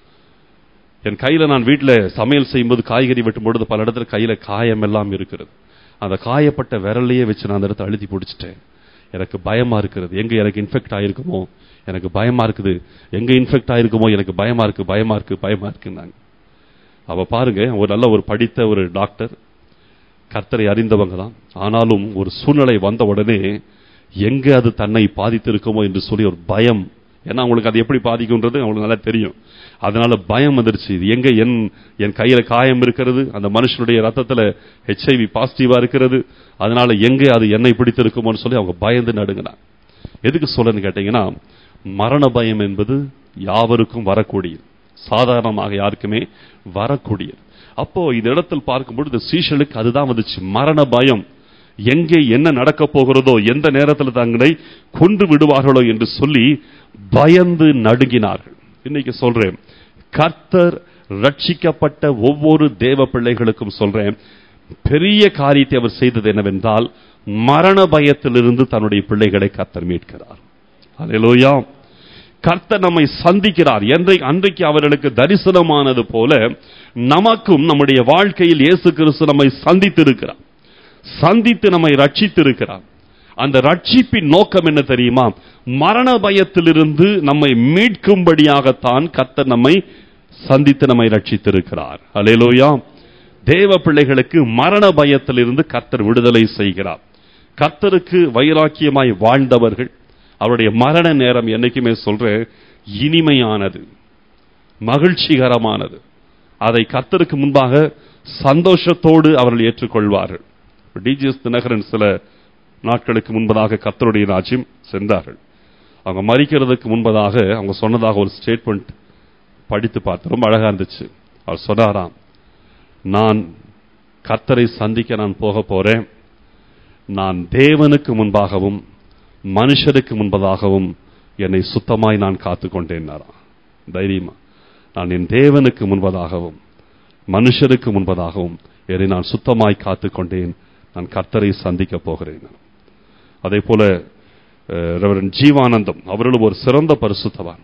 என் கையில நான் வீட்டுல சமையல் செய்யும்போது காய்கறி வெட்டும் பொழுது பல இடத்துல கையில காயம் எல்லாம் இருக்கிறது அந்த காயப்பட்ட விரலையே வச்சு நான் அந்த இடத்த அழுத்தி பிடிச்சிட்டேன் எனக்கு பயமா இருக்கிறது எங்க எனக்கு இன்ஃபெக்ட் ஆயிருக்குமோ எனக்கு பயமா இருக்குது எங்க இன்ஃபெக்ட் ஆயிருக்குமோ எனக்கு பயமா இருக்கு பயமா இருக்கு பயமா இருக்குன்னாங்க அவ பாருங்க ஒரு நல்ல ஒரு படித்த ஒரு டாக்டர் கர்த்தரை அறிந்தவங்க தான் ஆனாலும் ஒரு சூழ்நிலை வந்த உடனே எங்க அது தன்னை பாதித்திருக்குமோ என்று சொல்லி ஒரு பயம் ஏன்னா அவங்களுக்கு அது எப்படி பாதிக்கும்ன்றது அவங்களுக்கு நல்லா தெரியும் அதனால பயம் வந்துருச்சு இது எங்க என் என் கையில காயம் இருக்கிறது அந்த மனுஷனுடைய ரத்தத்துல ஹெச்ஐவி பாசிட்டிவா இருக்கிறது அதனால எங்க அது என்னை பிடித்திருக்குமோன்னு சொல்லி அவங்க பயந்து நடுங்கினாங்க எதுக்கு சொல்லன்னு கேட்டீங்கன்னா மரண பயம் என்பது யாவருக்கும் வரக்கூடியது சாதாரணமாக யாருக்குமே வரக்கூடியது அப்போ இந்த இடத்தில் பார்க்கும்போது இந்த சீஷலுக்கு அதுதான் வந்துச்சு மரண பயம் எங்கே என்ன நடக்க போகிறதோ எந்த நேரத்தில் தங்களை கொன்று விடுவார்களோ என்று சொல்லி பயந்து நடுங்கினார்கள் இன்னைக்கு சொல்றேன் கர்த்தர் ரட்சிக்கப்பட்ட ஒவ்வொரு தேவ பிள்ளைகளுக்கும் சொல்றேன் பெரிய காரியத்தை அவர் செய்தது என்னவென்றால் மரண பயத்திலிருந்து தன்னுடைய பிள்ளைகளை கர்த்தர் மீட்கிறார் அல்லேலூயா கர்த்தர் நம்மை சந்திக்கிறார் என்றை அன்றைக்கு அவர்களுக்கு தரிசனமானது போல நமக்கும் நம்முடைய வாழ்க்கையில் இயேசு கிறிஸ்து நம்மை சந்தித்திருக்கிறார் சந்தித்து நம்மை ரட்சித்திருக்கிறார் அந்த ரட்சிப்பின் நோக்கம் என்ன தெரியுமா மரண பயத்திலிருந்து நம்மை மீட்கும்படியாகத்தான் கர்த்தர் நம்மை சந்தித்து நம்மை ரட்சித்திருக்கிறார் அலேலோயா தேவ பிள்ளைகளுக்கு மரண பயத்திலிருந்து கர்த்தர் விடுதலை செய்கிறார் கர்த்தருக்கு வைராக்கியமாய் வாழ்ந்தவர்கள் அவருடைய மரண நேரம் என்னைக்குமே சொல்ற இனிமையானது மகிழ்ச்சிகரமானது அதை கர்த்தருக்கு முன்பாக சந்தோஷத்தோடு அவர்கள் ஏற்றுக்கொள்வார்கள் டிஜிஎஸ் தினகரன் சில நாட்களுக்கு முன்பதாக கர்த்தருடைய ராஜ்யம் சென்றார்கள் அவங்க மறிக்கிறதுக்கு முன்பதாக அவங்க சொன்னதாக ஒரு ஸ்டேட்மெண்ட் படித்து பார்த்து ரொம்ப அழகா இருந்துச்சு அவர் சொன்னாராம் நான் கர்த்தரை சந்திக்க நான் போக போறேன் நான் தேவனுக்கு முன்பாகவும் மனுஷருக்கு முன்பதாகவும் என்னை சுத்தமாய் நான் காத்து கொண்டேன்னாராம் தைரியமா நான் என் தேவனுக்கு முன்பதாகவும் மனுஷருக்கு முன்பதாகவும் என்னை நான் சுத்தமாய் காத்து கொண்டேன் நான் கர்த்தரை சந்திக்க போகிறேன் அதே போல அஹ், ரெவரண்ட் ஜீவானந்தம் அவர்களும் ஒரு சிறந்த பரிசுத்தவான்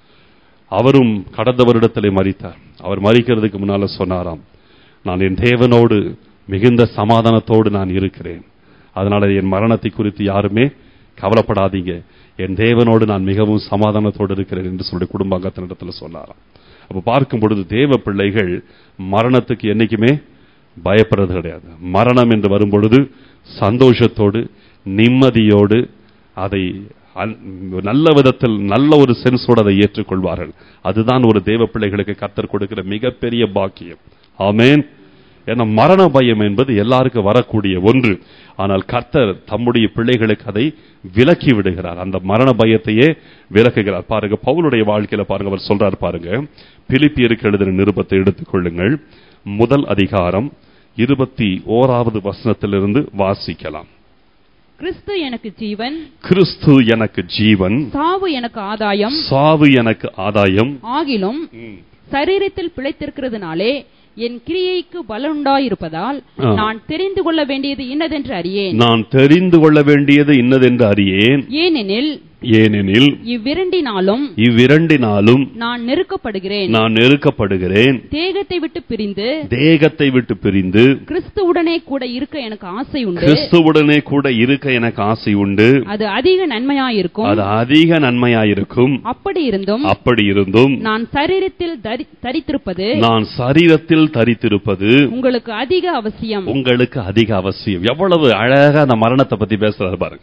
அவரும் கடந்த வருடத்திலே மறித்தார் அவர் மறிக்கிறதுக்கு முன்னால சொன்னாராம் நான் என் தேவனோடு மிகுந்த சமாதானத்தோடு நான் இருக்கிறேன் அதனால என் மரணத்தை குறித்து யாருமே கவலைப்படாதீங்க என் தேவனோடு நான் மிகவும் சமாதானத்தோடு இருக்கிறேன் என்று சொல்லி குடும்ப அங்கத்தினிடத்தில் சொன்னாராம் அப்ப பார்க்கும் பொழுது தேவ பிள்ளைகள் மரணத்துக்கு என்னைக்குமே பயப்படுறது கிடையாது மரணம் என்று வரும் பொழுது சந்தோஷத்தோடு நிம்மதியோடு அதை அல்- நல்ல விதத்தில் நல்ல ஒரு சென்ஸோடு அதை ஏற்றுக்கொள்வார்கள் அதுதான் ஒரு தேவ பிள்ளைகளுக்கு கர்த்தர் கொடுக்கிற மிகப்பெரிய பாக்கியம் ஆமென் ஏன்னா மரண பயம் என்பது எல்லாருக்கும் வரக்கூடிய ஒன்று ஆனால் கர்த்தர் தம்முடைய பிள்ளைகளுக்கு அதை விலக்கி விடுகிறார் அந்த மரண பயத்தையே விலக்குகிறார் பாருங்க பவுலுடைய வாழ்க்கையில பாருங்க அவர் சொல்றார் பாருங்க பிலிப்பியருக்கு எழுதின நிருபத்தை எடுத்துக் கொள்ளுங்கள் முதல் அதிகாரம் இருபத்தி ஓராவது வசனத்திலிருந்து வாசிக்கலாம் கிறிஸ்து எனக்கு ஜீவன் கிறிஸ்து எனக்கு ஜீவன் சாவு எனக்கு ஆதாயம் சாவு எனக்கு ஆதாயம் ஆகிலும் சரீரத்தில் பிழைத்திருக்கிறதுனாலே என் கிரியைக்கு பலனுண்டாயிருப்பதால் ஆ. நான் தெரிந்து கொள்ள வேண்டியது இன்னதென்று அறியேன் நான் தெரிந்து கொள்ள வேண்டியது இன்னதென்று அறியேன் ஏனெனில் ஏனெனில் இவ்விரண்டினாலும் இவ்விரண்டினாலும் நான் நெருக்கப்படுகிறேன் நான் நெருக்கப்படுகிறேன் தேகத்தை விட்டு பிரிந்து தேகத்தை விட்டு பிரிந்து கிறிஸ்துவுடனே கூட இருக்க எனக்கு ஆசை உண்டு கிறிஸ்துவுடனே கூட இருக்க எனக்கு ஆசை உண்டு அது அதிக நன்மையாயிருக்கும் அது அதிக நன்மையாயிருக்கும் அப்படி இருந்தும் அப்படி இருந்தும் நான் சரீரத்தில் தரி- தரித்திருப்பது நான் சரீரத்தில் தரித்திருப்பது உங்களுக்கு அதிக அவசியம் உங்களுக்கு அதிக அவசியம் எவ்வளவு அழகா அந்த மரணத்தை பத்தி பேசுறாரு பாருங்க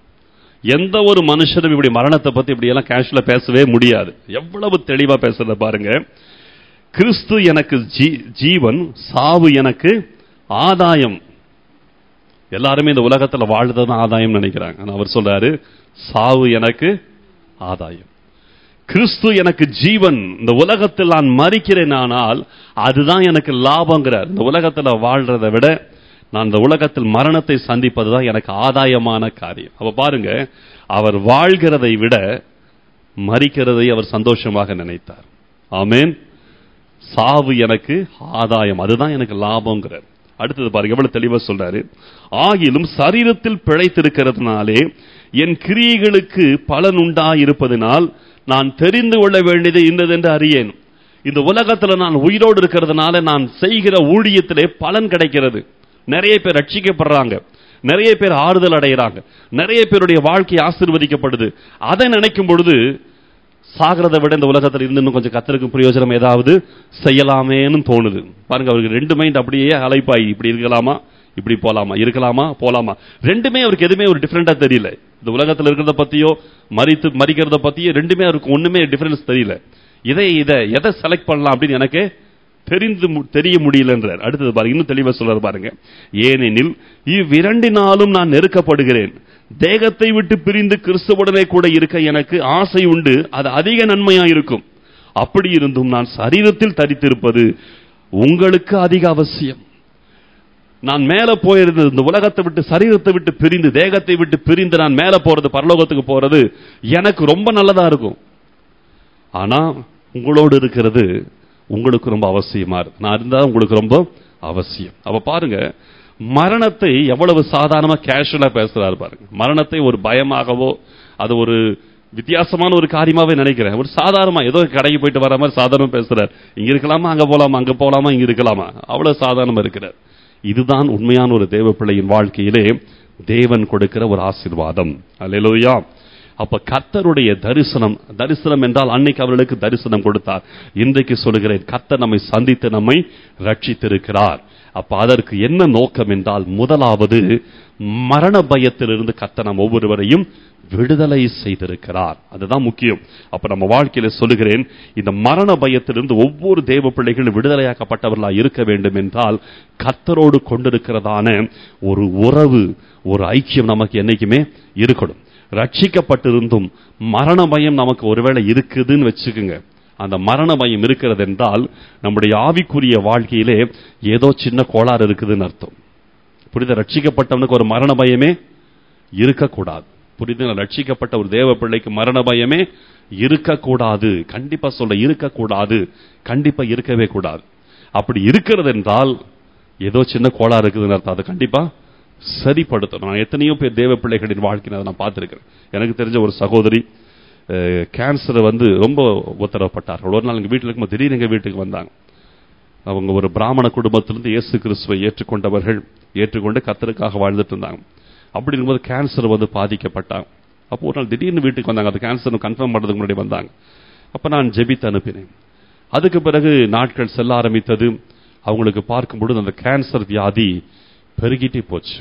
எந்த ஒரு மனுஷனும் இப்படி மரணத்தை பத்தி இப்படி எல்லாம் கேஷுவலா பேசவே முடியாது எவ்வளவு தெளிவா பேசுறத பாருங்க கிறிஸ்து எனக்கு ஜீ- ஜீவன் சாவு எனக்கு ஆதாயம் எல்லாருமே இந்த உலகத்துல வாழ்றதுதான் ஆதாயம் நினைக்கிறாங்க ஆனா அவர் சொல்றாரு சாவு எனக்கு ஆதாயம் கிறிஸ்து எனக்கு ஜீவன் இந்த உலகத்தில் நான் மறிக்கிறேன் ஆனால் அதுதான் எனக்கு லாபங்கிறார் இந்த உலகத்துல வாழ்றதை விட நான் இந்த உலகத்தில் மரணத்தை சந்திப்பதுதான் எனக்கு ஆதாயமான காரியம் அப்ப பாருங்க அவர் வாழ்கிறதை விட மறிக்கிறதை அவர் சந்தோஷமாக நினைத்தார் ஆமென் சாவு எனக்கு ஆதாயம் அதுதான் எனக்கு லாபங்கிறார் அடுத்தது பாருங்க எவ்வளவு தெளிவா சொல்றாரு ஆகிலும் சரீரத்தில் பிழைத்திருக்கிறதுனாலே என் கிரியைகளுக்கு பலன் உண்டாயிருப்பதனால் நான் தெரிந்து கொள்ள வேண்டியது இன்னதென்று அறியேன் இந்த உலகத்துல நான் உயிரோடு இருக்கிறதுனால நான் செய்கிற ஊழியத்திலே பலன் கிடைக்கிறது நிறைய பேர் ரட்சிக்கப்படுறாங்க நிறைய பேர் ஆறுதல் அடைகிறாங்க நிறைய பேருடைய வாழ்க்கை ஆசீர்வதிக்கப்படுது அதை நினைக்கும் பொழுது சாகிறதை விட இந்த உலகத்தில் இருந்து இன்னும் கொஞ்சம் கத்தருக்கு பிரயோஜனம் ஏதாவது செய்யலாமேன்னு தோணுது பாருங்க அவருக்கு ரெண்டு மைண்ட் அப்படியே அலைப்பாய் இப்படி இருக்கலாமா இப்படி போலாமா இருக்கலாமா போலாமா ரெண்டுமே அவருக்கு எதுவுமே ஒரு டிஃபரெண்டா தெரியல இந்த உலகத்தில் இருக்கிறத பத்தியோ மறித்து மறிக்கிறத பத்தியோ ரெண்டுமே அவருக்கு ஒண்ணுமே டிஃபரன்ஸ் தெரியல இதை இதை எதை செலக்ட் பண்ணலாம் அப்படின்னு எனக்கு தெரிந்து மு- தெரிய முடியலன்றார் அடுத்தது பாருங்க இன்னும் தெளிவா சொல்றாரு பாருங்க ஏனெனில் இவ்விரண்டினாலும் நான் நெருக்கப்படுகிறேன் தேகத்தை விட்டு பிரிந்து கிறிஸ்துவுடனே கூட இருக்க எனக்கு ஆசை உண்டு அது அதிக நன்மையா இருக்கும் அப்படி இருந்தும் நான் சரீரத்தில் தரித்திருப்பது உங்களுக்கு அதிக அவசியம் நான் மேல போயிருந்தது இந்த உலகத்தை விட்டு சரீரத்தை விட்டு பிரிந்து தேகத்தை விட்டு பிரிந்து நான் மேல போறது பரலோகத்துக்கு போறது எனக்கு ரொம்ப நல்லதா இருக்கும் ஆனா உங்களோடு இருக்கிறது உங்களுக்கு ரொம்ப அவசியமா இருக்கு நான் இருந்தா உங்களுக்கு ரொம்ப அவசியம் அப்ப பாருங்க மரணத்தை எவ்வளவு சாதாரணமா கேஷுவலா பேசுறாரு பாருங்க மரணத்தை ஒரு பயமாகவோ அது ஒரு வித்தியாசமான ஒரு காரியமாவே நினைக்கிறேன் ஒரு சாதாரணமா ஏதோ கடைக்கு போயிட்டு வர மாதிரி சாதாரணமா பேசுறாரு இங்க இருக்கலாமா அங்க போலாமா அங்க போலாமா இங்க இருக்கலாமா அவ்வளவு சாதாரணமா இருக்கிறார் இதுதான் உண்மையான ஒரு தேவ பிள்ளையின் வாழ்க்கையிலே தேவன் கொடுக்கிற ஒரு ஆசீர்வாதம் அல்லேலூயா அப்ப கர்த்தருடைய தரிசனம் தரிசனம் என்றால் அன்னைக்கு அவர்களுக்கு தரிசனம் கொடுத்தார் இன்றைக்கு சொல்லுகிறேன் கர்த்தர் நம்மை சந்தித்து நம்மை ரட்சித்திருக்கிறார் அப்ப அதற்கு என்ன நோக்கம் என்றால் முதலாவது மரண பயத்திலிருந்து கர்த்தர் நம் ஒவ்வொருவரையும் விடுதலை செய்திருக்கிறார் அதுதான் முக்கியம் அப்ப நம்ம வாழ்க்கையில சொல்லுகிறேன் இந்த மரண பயத்திலிருந்து ஒவ்வொரு தேவ பிள்ளைகளும் விடுதலையாக்கப்பட்டவர்களா இருக்க வேண்டும் என்றால் கர்த்தரோடு கொண்டிருக்கிறதான ஒரு உறவு ஒரு ஐக்கியம் நமக்கு என்னைக்குமே இருக்கணும் ரட்சிக்கப்பட்டிருந்தும் மரண பயம் நமக்கு ஒருவேளை இருக்குதுன்னு வச்சுக்குங்க அந்த மரண பயம் இருக்கிறது என்றால் நம்முடைய ஆவிக்குரிய வாழ்க்கையிலே ஏதோ சின்ன கோளாறு இருக்குதுன்னு அர்த்தம் புரியுத ரட்சிக்கப்பட்டவனுக்கு ஒரு மரண பயமே இருக்கக்கூடாது புரியுது ரட்சிக்கப்பட்ட ஒரு தேவ பிள்ளைக்கு மரண பயமே இருக்கக்கூடாது கண்டிப்பா சொல்ல இருக்கக்கூடாது கண்டிப்பா இருக்கவே கூடாது அப்படி இருக்கிறது என்றால் ஏதோ சின்ன கோளாறு இருக்குதுன்னு அர்த்தம் அதை கண்டிப்பா சரிப்படுத்தணும் நான் எத்தனையோ பேர் தேவ பிள்ளைகளின் வாழ்க்கையை அதை நான் பார்த்திருக்கிறேன் எனக்கு தெரிஞ்ச ஒரு சகோதரி கேன்சரை வந்து ரொம்ப உத்தரவுப்பட்டார்கள் ஒரு நாள் எங்க வீட்டில் இருக்கும்போது திடீர்னு எங்க வீட்டுக்கு வந்தாங்க அவங்க ஒரு பிராமண குடும்பத்திலிருந்து இயேசு கிறிஸ்துவை ஏற்றுக்கொண்டவர்கள் ஏற்றுக்கொண்டு கத்தருக்காக வாழ்ந்துட்டு இருந்தாங்க அப்படி இருக்கும்போது கேன்சர் வந்து பாதிக்கப்பட்டாங்க அப்போ ஒரு நாள் திடீர்னு வீட்டுக்கு வந்தாங்க அது கேன்சர் கன்ஃபார்ம் பண்ணுறதுக்கு முன்னாடி வந்தாங்க அப்போ நான் ஜெபித்து அனுப்பினேன் அதுக்கு பிறகு நாட்கள் செல்ல ஆரம்பித்தது அவங்களுக்கு பார்க்கும் பொழுது அந்த கேன்சர் வியாதி பெருகிட்டே போச்சு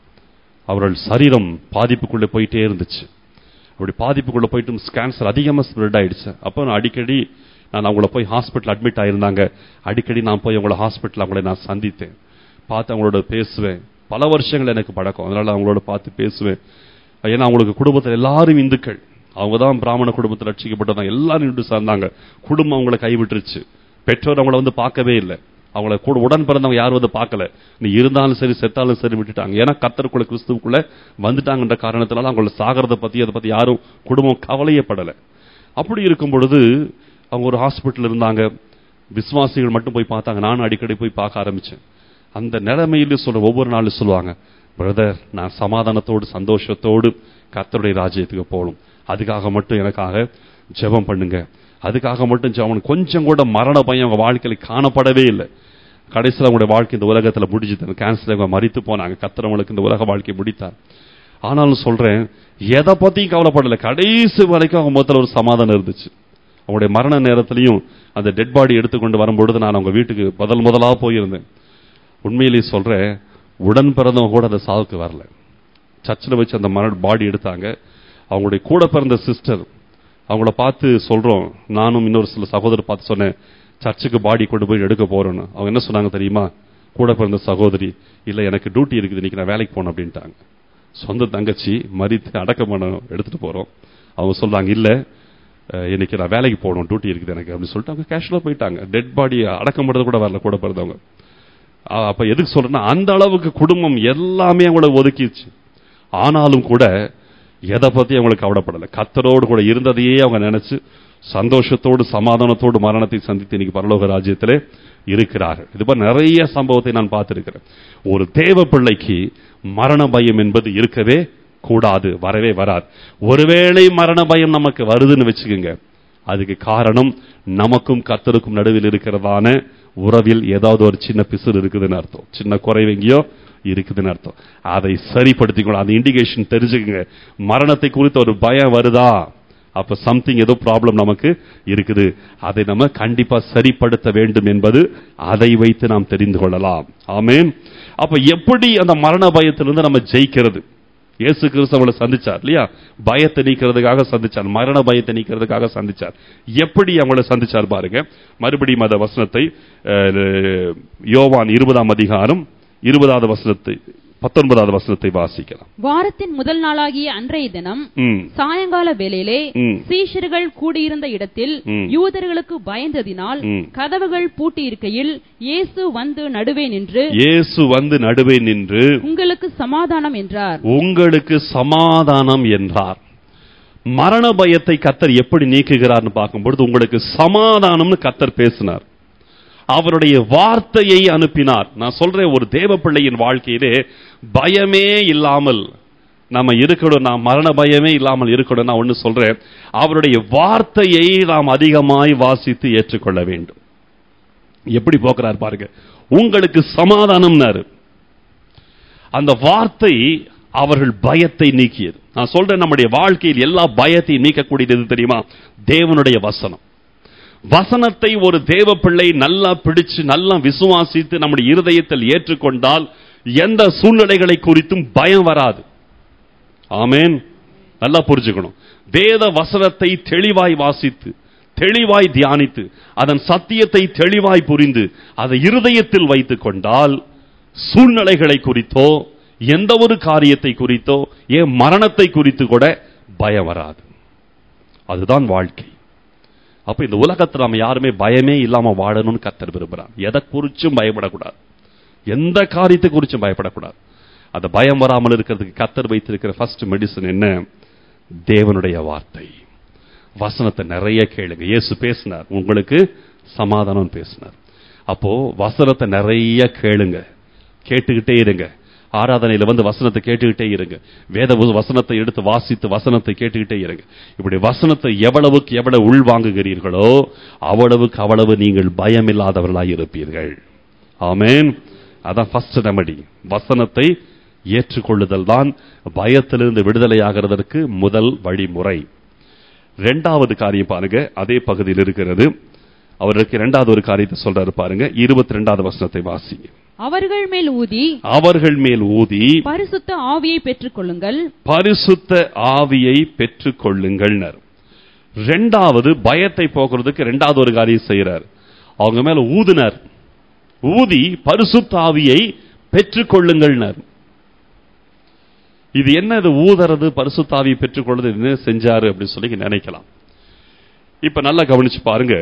அவர்கள் சரீரம் பாதிப்புக்குள்ளே போயிட்டே இருந்துச்சு அப்படி பாதிப்புக்குள்ள போயிட்டு கேன்சர் அதிகமாக ஸ்ப்ரெட் ஆயிடுச்சு அப்போ நான் அடிக்கடி நான் அவங்கள போய் ஹாஸ்பிட்டல் அட்மிட் ஆயிருந்தாங்க அடிக்கடி நான் போய் அவங்கள ஹாஸ்பிட்டல் அவங்கள நான் சந்தித்தேன் பார்த்து அவங்களோட பேசுவேன் பல வருஷங்கள் எனக்கு பழக்கம் அதனால அவங்களோட பார்த்து பேசுவேன் ஏன்னா அவங்களுக்கு குடும்பத்தில் எல்லாரும் இந்துக்கள் அவங்க தான் பிராமண குடும்பத்தில் ரட்சிக்கப்பட்டதான் எல்லாரும் இன்று சார்ந்தாங்க குடும்பம் அவங்கள கைவிட்டுருச்சு பெற்றோர் அவங்கள வந்து பார்க்கவே இல்லை அவங்கள கூட உடன் பிறந்தவங்க யாரும் வந்து பார்க்கல நீ இருந்தாலும் சரி செத்தாலும் சரி விட்டுட்டாங்க ஏன்னா கத்தருக்குள்ள கிறிஸ்துவுக்குள்ள வந்துட்டாங்கன்ற காரணத்தினால அவங்கள சாகிறத பத்தி அதை பத்தி யாரும் குடும்பம் கவலையே படலை அப்படி இருக்கும் பொழுது அவங்க ஒரு ஹாஸ்பிட்டல் இருந்தாங்க விசுவாசிகள் மட்டும் போய் பார்த்தாங்க நானும் அடிக்கடி போய் பார்க்க ஆரம்பிச்சேன் அந்த நிலைமையில சொல்ற ஒவ்வொரு நாளும் சொல்லுவாங்க பிரதர் நான் சமாதானத்தோடு சந்தோஷத்தோடு கத்தருடைய ராஜ்யத்துக்கு போகணும் அதுக்காக மட்டும் எனக்காக ஜெபம் பண்ணுங்க அதுக்காக மட்டும் ஜெபம் கொஞ்சம் கூட மரண பயம் அவங்க வாழ்க்கையில காணப்படவே இல்லை கடைசியில் அவங்களுடைய வாழ்க்கை இந்த உலகத்துல முடிஞ்சது கேன்சர் அவங்க மறித்து போனாங்க கத்துறவங்களுக்கு இந்த உலக வாழ்க்கை முடித்தார் ஆனாலும் சொல்றேன் எதை பத்தியும் கவலைப்படல கடைசி வரைக்கும் அவங்க முகத்துல ஒரு சமாதானம் இருந்துச்சு அவங்களுடைய மரண நேரத்திலையும் அந்த டெட் பாடி எடுத்துக்கொண்டு வரும்பொழுது நான் அவங்க வீட்டுக்கு முதல் முதலாக போயிருந்தேன் உண்மையிலேயே சொல்றேன் உடன் பிறந்தவங்க கூட அந்த சாவுக்கு வரல சர்ச்சில் வச்சு அந்த மரண பாடி எடுத்தாங்க அவங்களுடைய கூட பிறந்த சிஸ்டர் அவங்கள பார்த்து சொல்றோம் நானும் இன்னொரு சில சகோதரர் பார்த்து சொன்னேன் சர்ச்சுக்கு பாடி கொண்டு போய் எடுக்க போறோன்னு அவங்க என்ன சொன்னாங்க தெரியுமா கூட பிறந்த சகோதரி இல்ல எனக்கு டியூட்டி இருக்குது இன்னைக்கு நான் வேலைக்கு போகணும் அப்படின்ட்டாங்க சொந்த தங்கச்சி மறித்து அடக்கம் பண்ண எடுத்துட்டு போறோம் அவங்க சொல்றாங்க இல்ல அஹ், இன்னைக்கு நான் வேலைக்கு போகணும் டியூட்டி இருக்குது எனக்கு அப்படின்னு சொல்லிட்டு அவங்க கேஷுவலா போயிட்டாங்க டெட் பாடி அடக்கம் பண்ணுறது கூட வரல கூட பிறந்தவங்க அஹ், அப்ப எதுக்கு சொல்றேன்னா அந்த அளவுக்கு குடும்பம் எல்லாமே அவங்கள ஒதுக்கிடுச்சு ஆனாலும் கூட எதை பத்தி அவங்களுக்கு கவலைப்படல கத்தரோடு கூட இருந்ததையே அவங்க நினைச்சு சந்தோஷத்தோடு சமாதானத்தோடு மரணத்தை சந்தித்து இன்னைக்கு பரலோக ராஜ்யத்திலே இருக்கிறார்கள் இது போல நிறைய சம்பவத்தை நான் பார்த்திருக்கிறேன் ஒரு தேவ பிள்ளைக்கு மரண பயம் என்பது இருக்கவே கூடாது வரவே வராது ஒருவேளை மரண பயம் நமக்கு வருதுன்னு வச்சுக்கோங்க அதுக்கு காரணம் நமக்கும் கத்தருக்கும் நடுவில் இருக்கிறதான உறவில் ஏதாவது ஒரு சின்ன பிசுறு இருக்குதுன்னு அர்த்தம் சின்ன குறைவு எங்கேயோ இருக்குதுன்னு அர்த்தம் அதை சரிப்படுத்திக்கணும் அந்த இண்டிகேஷன் தெரிஞ்சுக்கங்க மரணத்தை குறித்த ஒரு பயம் வருதா அப்ப சம்திங் ஏதோ ப்ராப்ளம் நமக்கு இருக்குது அதை நம்ம கண்டிப்பா சரிப்படுத்த வேண்டும் என்பது அதை வைத்து நாம் தெரிந்து கொள்ளலாம் ஆமென் அப்ப எப்படி அந்த மரண பயத்திலிருந்து நம்ம ஜெயிக்கிறது இயேசு கிறிஸ்து அவளை சந்திச்சார் இல்லையா பயத்தை நீக்கிறதுக்காக சந்திச்சார் மரண பயத்தை நீக்கிறதுக்காக சந்திச்சார் எப்படி அவங்கள சந்திச்சார் பாருங்க மறுபடியும் அந்த வசனத்தை அஹ், யோவான் இருபதாம் அதிகாரம் இருபதாவது வசனத்தை பத்தொன்பதாவது வசனத்தை வாசிக்கலாம் வாரத்தின் முதல் நாளாகிய அன்றைய தினம் ம், சாயங்கால வேளையிலே ம். சீஷர்கள் கூடியிருந்த இடத்தில் ம். யூதர்களுக்கு பயந்ததினால் ம். கதவுகள் பூட்டியிருக்கையில் இயேசு வந்து நடுவே நின்று இயேசு வந்து நடுவே நின்று உங்களுக்கு சமாதானம் என்றார் உங்களுக்கு சமாதானம் என்றார் மரண பயத்தை கத்தர் எப்படி நீக்குகிறார்னு பார்க்கும்பொழுது உங்களுக்கு சமாதானம்னு கத்தர் பேசினார் அவருடைய வார்த்தையை அனுப்பினார் நான் சொல்றேன் ஒரு தேவ பிள்ளையின் வாழ்க்கையிலே பயமே இல்லாமல் நம்ம இருக்கணும் நான் மரண பயமே இல்லாமல் இருக்கணும் நான் ஒன்னு சொல்றேன் அவருடைய வார்த்தையை நாம் அதிகமாய் வாசித்து ஏற்றுக்கொள்ள வேண்டும் எப்படி போக்குறார் பாருங்க உங்களுக்கு சமாதானம்னாரு அந்த வார்த்தை அவர்கள் பயத்தை நீக்கியது நான் சொல்றேன் நம்முடைய வாழ்க்கையில் எல்லா பயத்தையும் நீக்கக்கூடியது எது தெரியுமா தேவனுடைய வசனம் வசனத்தை ஒரு தேவ பிள்ளை நல்லா பிடிச்சு நல்லா விசுவாசித்து நம்முடைய இருதயத்தில் ஏற்றுக்கொண்டால் எந்த சூழ்நிலைகளை குறித்தும் பயம் வராது ஆமென் நல்லா புரிஞ்சுக்கணும் வேத வசனத்தை தெளிவாய் வாசித்து தெளிவாய் தியானித்து அதன் சத்தியத்தை தெளிவாய் புரிந்து அதை இருதயத்தில் வைத்துக் கொண்டால் சூழ்நிலைகளை குறித்தோ எந்த ஒரு காரியத்தை குறித்தோ ஏன் மரணத்தை குறித்து கூட பயம் வராது அதுதான் வாழ்க்கை அப்ப இந்த உலகத்துல நம்ம யாருமே பயமே இல்லாம வாழணும்னு கத்தர் விரும்புறான் எதை குறிச்சும் பயப்படக்கூடாது எந்த காரியத்தை குறிச்சும் பயப்படக்கூடாது அந்த பயம் வராமல் இருக்கிறதுக்கு கத்தர் வைத்திருக்கிற ஃபர்ஸ்ட் மெடிசன் என்ன தேவனுடைய வார்த்தை வசனத்தை நிறைய கேளுங்க இயேசு பேசினார் உங்களுக்கு சமாதானம் பேசினார் அப்போ வசனத்தை நிறைய கேளுங்க கேட்டுக்கிட்டே இருங்க ஆராதனையில வந்து வசனத்தை கேட்டுக்கிட்டே இருங்க வேத வ- வசனத்தை எடுத்து வாசித்து வசனத்தை கேட்டுக்கிட்டே இருங்க இப்படி வசனத்தை எவ்வளவுக்கு எவ்வளவு உள்வாங்குகிறீர்களோ அவ்வளவுக்கு அவ்வளவு நீங்கள் பயமில்லாதவர்களாய் இருப்பீர்கள் ஆமென் அதான் ஃபர்ஸ்ட் ரெமடி வசனத்தை ஏற்றுக்கொள்ளுதல் தான் பயத்திலிருந்து விடுதலையாகிறதற்கு முதல் வழிமுறை இரண்டாவது காரியம் பாருங்க அதே பகுதியில் இருக்கிறது அவருக்கு இரண்டாவது ஒரு காரியத்தை சொல்றாரு பாருங்க இருபத்தி ரெண்டாவது வசனத்தை வாசிங்க அவர்கள் மேல் ஊதி அவர்கள் மேல் ஊதி பரிசுத்த ஆவியை பெற்றுக் கொள்ளுங்கள் பரிசுத்த ஆவியை பெற்றுக் கொள்ளுங்கள்னர் ரெண்டாவது பயத்தை போக்குறதுக்கு ரெண்டாவது ஒரு காரியம் செய்யறார் அவங்க மேல ஊதினார் ஊதி பரிசுத்த ஆவியை பெற்றுக் கொள்ளுங்கள்னர் இது என்ன இது ஊதறது பரிசுத்த ஆவியை பெற்றுக்கொள்வது என்ன செஞ்சாரு அப்படின்னு சொல்லி நினைக்கலாம் இப்ப நல்லா கவனிச்சு பாருங்க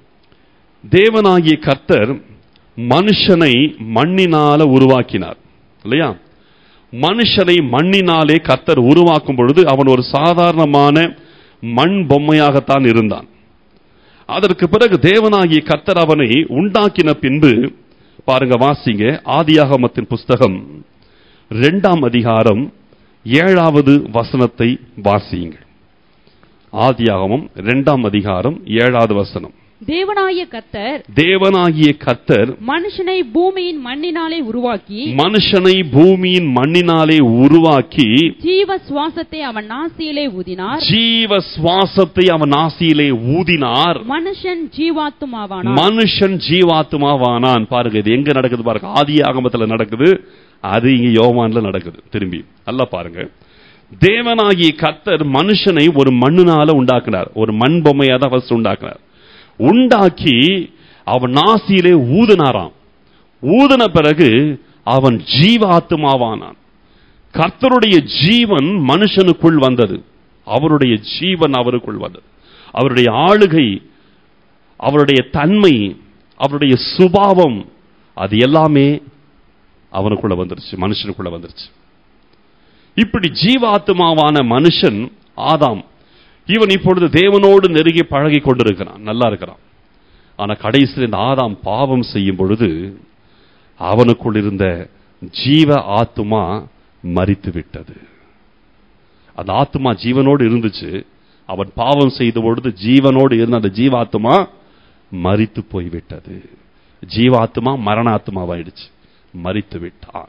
தேவனாகிய கர்த்தர் மனுஷனை மண்ணினால உருவாக்கினார் இல்லையா மனுஷனை மண்ணினாலே கர்த்தர் உருவாக்கும் பொழுது அவன் ஒரு சாதாரணமான மண் பொம்மையாகத்தான் இருந்தான் அதற்கு பிறகு தேவனாகிய கர்த்தர் அவனை உண்டாக்கின பின்பு பாருங்க வாசிங்க ஆதியாகமத்தின் புஸ்தகம் இரண்டாம் அதிகாரம் ஏழாவது வசனத்தை வாசியுங்கள் ஆதியாகமம் இரண்டாம் அதிகாரம் ஏழாவது வசனம் தேவனாய கத்தர் தேவனாகிய கர்த்தர் மனுஷனை பூமியின் மண்ணினாலே உருவாக்கி மனுஷனை பூமியின் மண்ணினாலே உருவாக்கி ஜீவ சுவாசத்தை அவன் நாசியிலே ஊதினார் ஜீவ சுவாசத்தை அவன் நாசியிலே ஊதினார் மனுஷன் ஜீவாத்துமாவானான் மனுஷன் ஜீவாத்மாவானான் பாருங்க இது எங்க நடக்குது பாருங்க ஆதி ஆகமத்துல நடக்குது அது இங்க யோவான்ல நடக்குது திரும்பி நல்லா பாருங்க தேவனாகிய கர்த்தர் மனுஷனை ஒரு மண்ணினால உண்டாக்குனார் ஒரு மண் பொம்மையா தான் ஃபர்ஸ்ட் உண்டாக்குனார் உண்டாக்கி அவன் நாசியிலே ஊதினாராம் ஊதின பிறகு அவன் ஜீவாத்மாவானான் கர்த்தருடைய ஜீவன் மனுஷனுக்குள் வந்தது அவருடைய ஜீவன் அவருக்குள் வந்தது அவருடைய ஆளுகை அவருடைய தன்மை அவருடைய சுபாவம் அது எல்லாமே அவனுக்குள்ள வந்துருச்சு மனுஷனுக்குள்ள வந்துருச்சு இப்படி ஜீவாத்மாவான மனுஷன் ஆதாம் இவன் இப்பொழுது தேவனோடு நெருங்கி பழகி கொண்டிருக்கிறான் நல்லா இருக்கிறான் ஆனா கடைசியில் இந்த ஆதாம் பாவம் செய்யும் பொழுது அவனுக்குள் இருந்த ஜீவ ஆத்துமா மரித்து விட்டது அந்த ஆத்துமா ஜீவனோடு இருந்துச்சு அவன் பாவம் செய்த பொழுது ஜீவனோடு இருந்த அந்த ஜீவாத்மா மரித்து போய்விட்டது ஜீவாத்மா மரணாத்மாவாயிடுச்சு மரித்து விட்டான்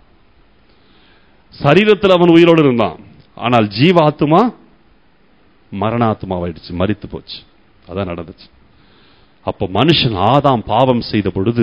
சரீரத்தில் அவன் உயிரோடு இருந்தான் ஆனால் ஜீவாத்மா மரணாத்மாவாயிடுச்சு மரித்து போச்சு அதான் நடந்துச்சு அப்போ மனுஷன் ஆதாம் பாவம் செய்த பொழுது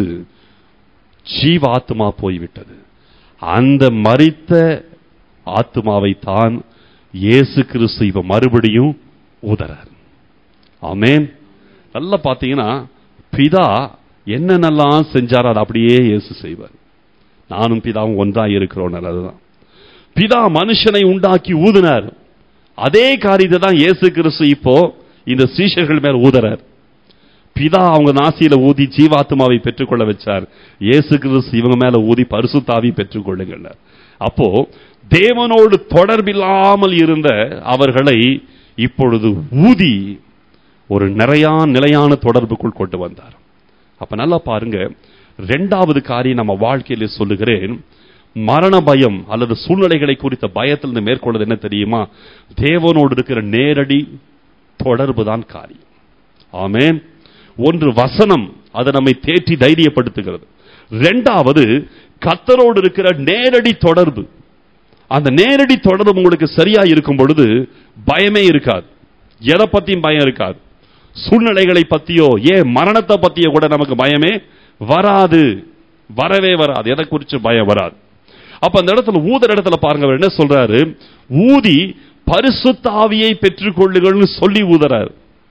ஜீவாத்மா போய்விட்டது அந்த மரித்த ஆத்மாவை தான் இயேசு கிறிஸ்து இப்ப மறுபடியும் ஊதறார் ஆமென் நல்லா பார்த்தீங்கன்னா பிதா என்னென்னலாம் செஞ்சாரோ அதை அப்படியே இயேசு செய்வார் நானும் பிதாவும் ஒன்றா இருக்கிறோம் அதுதான் பிதா மனுஷனை உண்டாக்கி ஊதினார் அதே காரியத்தை தான் இயேசு கிறிஸ்து இப்போ இந்த சீஷர்கள் மேல் ஊதறார் பிதா அவங்க நாசியில ஊதி ஜீவாத்மாவை பெற்றுக்கொள்ள வச்சார் இயேசு கிறிஸ்து இவங்க மேல ஊதி பரிசுத்தாவி பெற்றுக்கொள்ளுங்கள் அப்போ தேவனோடு தொடர்பில்லாமல் இருந்த அவர்களை இப்பொழுது ஊதி ஒரு நிறையா நிலையான தொடர்புக்குள் கொண்டு வந்தார் அப்ப நல்லா பாருங்க ரெண்டாவது காரியம் நம்ம வாழ்க்கையில சொல்லுகிறேன் மரண பயம் அல்லது சூழ்நிலைகளை குறித்த பயத்திலிருந்து மேற்கொள்வது என்ன தெரியுமா தேவனோடு இருக்கிற நேரடி தொடர்பு தான் காரியம் ஆமென் ஒன்று வசனம் அது நம்மை தேற்றி தைரியப்படுத்துகிறது ரெண்டாவது கத்தரோடு இருக்கிற நேரடி தொடர்பு அந்த நேரடி தொடர்பு உங்களுக்கு சரியா இருக்கும் பொழுது பயமே இருக்காது எதை பத்தியும் பயம் இருக்காது சூழ்நிலைகளை பத்தியோ ஏன் மரணத்தை பத்தியோ கூட நமக்கு பயமே வராது வரவே வராது எதை குறித்து பயம் வராது அப்ப அந்த இடத்துல ஊதர் இடத்துல பாருங்க அவர் என்ன சொல்றாரு ஊதி பரிசுத்த ஆவியை பெற்றுக்கொள்ளுகள்னு சொல்லி ஊதறாரு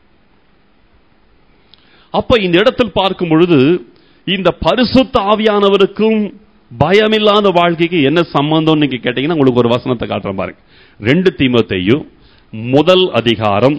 அப்ப இந்த இடத்தில் பார்க்கும் பொழுது இந்த பரிசுத்த ஆவியானவருக்கும் பயமில்லாத வாழ்க்கைக்கு என்ன சம்பந்தம் நீங்க கேட்டீங்கன்னா உங்களுக்கு ஒரு வசனத்தை காட்டுறேன் பாருங்க ரெண்டு தீமத்தையும் முதல் அதிகாரம்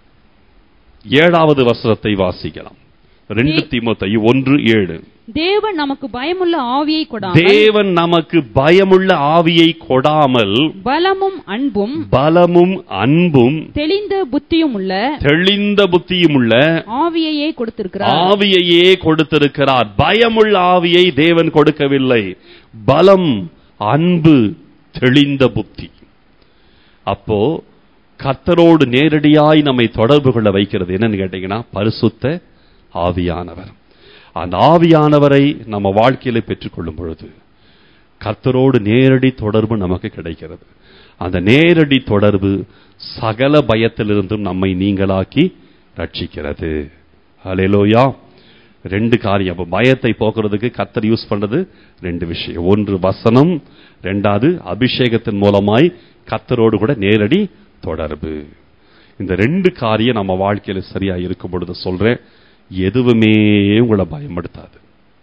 ஏழாவது வசனத்தை வாசிக்கலாம் ரெண்டு தீமோத்தேயு ஒன்று ஏழு தேவன் நமக்கு பயமுள்ள ஆவியை கொடாமல் தேவன் நமக்கு பயமுள்ள ஆவியை கொடாமல் பலமும் அன்பும் பலமும் அன்பும் தெளிந்த புத்தியும் உள்ள தெளிந்த புத்தியும் உள்ள ஆவியையே கொடுத்திருக்கிறார் ஆவியையே கொடுத்திருக்கிறார் பயமுள்ள ஆவியை தேவன் கொடுக்கவில்லை பலம் அன்பு தெளிந்த புத்தி அப்போ கர்த்தரோடு நேரடியாய் நம்மை தொடர்பு கொள்ள வைக்கிறது என்னன்னு கேட்டீங்கன்னா பரிசுத்த ஆவியானவர் அந்த ஆவியானவரை நம்ம வாழ்க்கையில பெற்றுக்கொள்ளும் பொழுது கர்த்தரோடு நேரடி தொடர்பு நமக்கு கிடைக்கிறது அந்த நேரடி தொடர்பு சகல பயத்திலிருந்தும் நம்மை நீங்களாக்கி ரட்சிக்கிறது ஹalleluya ரெண்டு காரியம் அப்ப பயத்தை போக்குறதுக்கு கர்த்தர் யூஸ் பண்றது ரெண்டு விஷயம் ஒன்று வசனம் ரெண்டாவது அபிஷேகத்தின் மூலமாய் கர்த்தரோடு கூட நேரடி தொடர்பு இந்த ரெண்டு காரியம் நம்ம வாழ்க்கையில சரியா இருக்கும் பொழுது சொல்றேன் எதுவுமே உங்களை பயப்படுத்தாது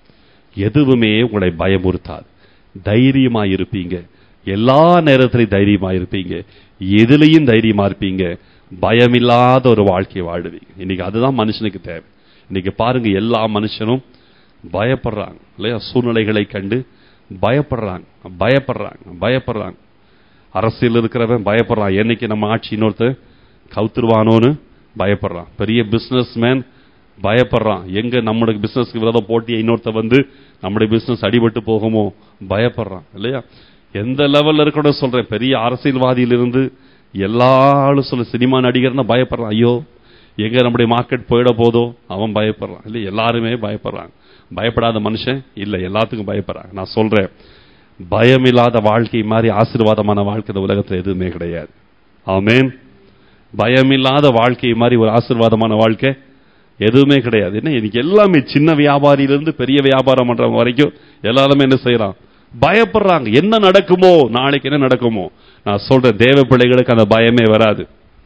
எதுவுமே உங்களை பயமுறுத்தாது தைரியமா இருப்பீங்க எல்லா நேரத்திலையும் தைரியமா இருப்பீங்க எதுலையும் தைரியமா இருப்பீங்க பயமில்லாத ஒரு வாழ்க்கையை வாழுவீங்க இன்னைக்கு அதுதான் மனுஷனுக்கு தேவை இன்னைக்கு பாருங்க எல்லா மனுஷனும் பயப்படுறாங்க இல்லையா சூழ்நிலைகளை கண்டு பயப்படுறாங்க பயப்படுறாங்க பயப்படுறாங்க அரசியல் இருக்கிறவன் பயப்படுறான் என்னைக்கு நம்ம ஆட்சி இன்னொருத்தர் கவுத்துருவானோன்னு பயப்படுறான் பெரிய பிசினஸ் மேன் பயப்படுறான் எங்க நம்மளுக்கு பிசினஸ்க்கு விரோத போட்டியை இன்னொருத்த வந்து நம்முடைய பிசினஸ் அடிபட்டு போகுமோ பயப்படுறான் இல்லையா எந்த லெவல்ல இருக்கணும் சொல்றேன் பெரிய அரசியல்வாதியிலிருந்து எல்லா ஆளும் சொல்ல சினிமா நடிகர்னா பயப்படுறான் ஐயோ எங்க நம்முடைய மார்க்கெட் போயிட போதோ அவன் பயப்படுறான் இல்லை எல்லாருமே பயப்படுறாங்க பயப்படாத மனுஷன் இல்லை எல்லாத்துக்கும் பயப்படுறாங்க நான் சொல்றேன் பயமில்லாத வாழ்க்கை மாதிரி ஆசீர்வாதமான வாழ்க்கை இந்த உலகத்துல எதுவுமே கிடையாது ஆமென் பயமில்லாத வாழ்க்கை மாதிரி ஒரு ஆசீர்வாதமான வாழ்க்கை எதுவுமே கிடையாது என்ன இன்னைக்கு எல்லாமே சின்ன வியாபாரியிலிருந்து பெரிய வியாபாரம் பண்றவங்க வரைக்கும் எல்லாருமே என்ன செய்யறான் பயப்படுறாங்க என்ன நடக்குமோ நாளைக்கு என்ன நடக்குமோ நான் சொல்றேன் தேவ பிள்ளைகளுக்கு அந்த பயமே வராது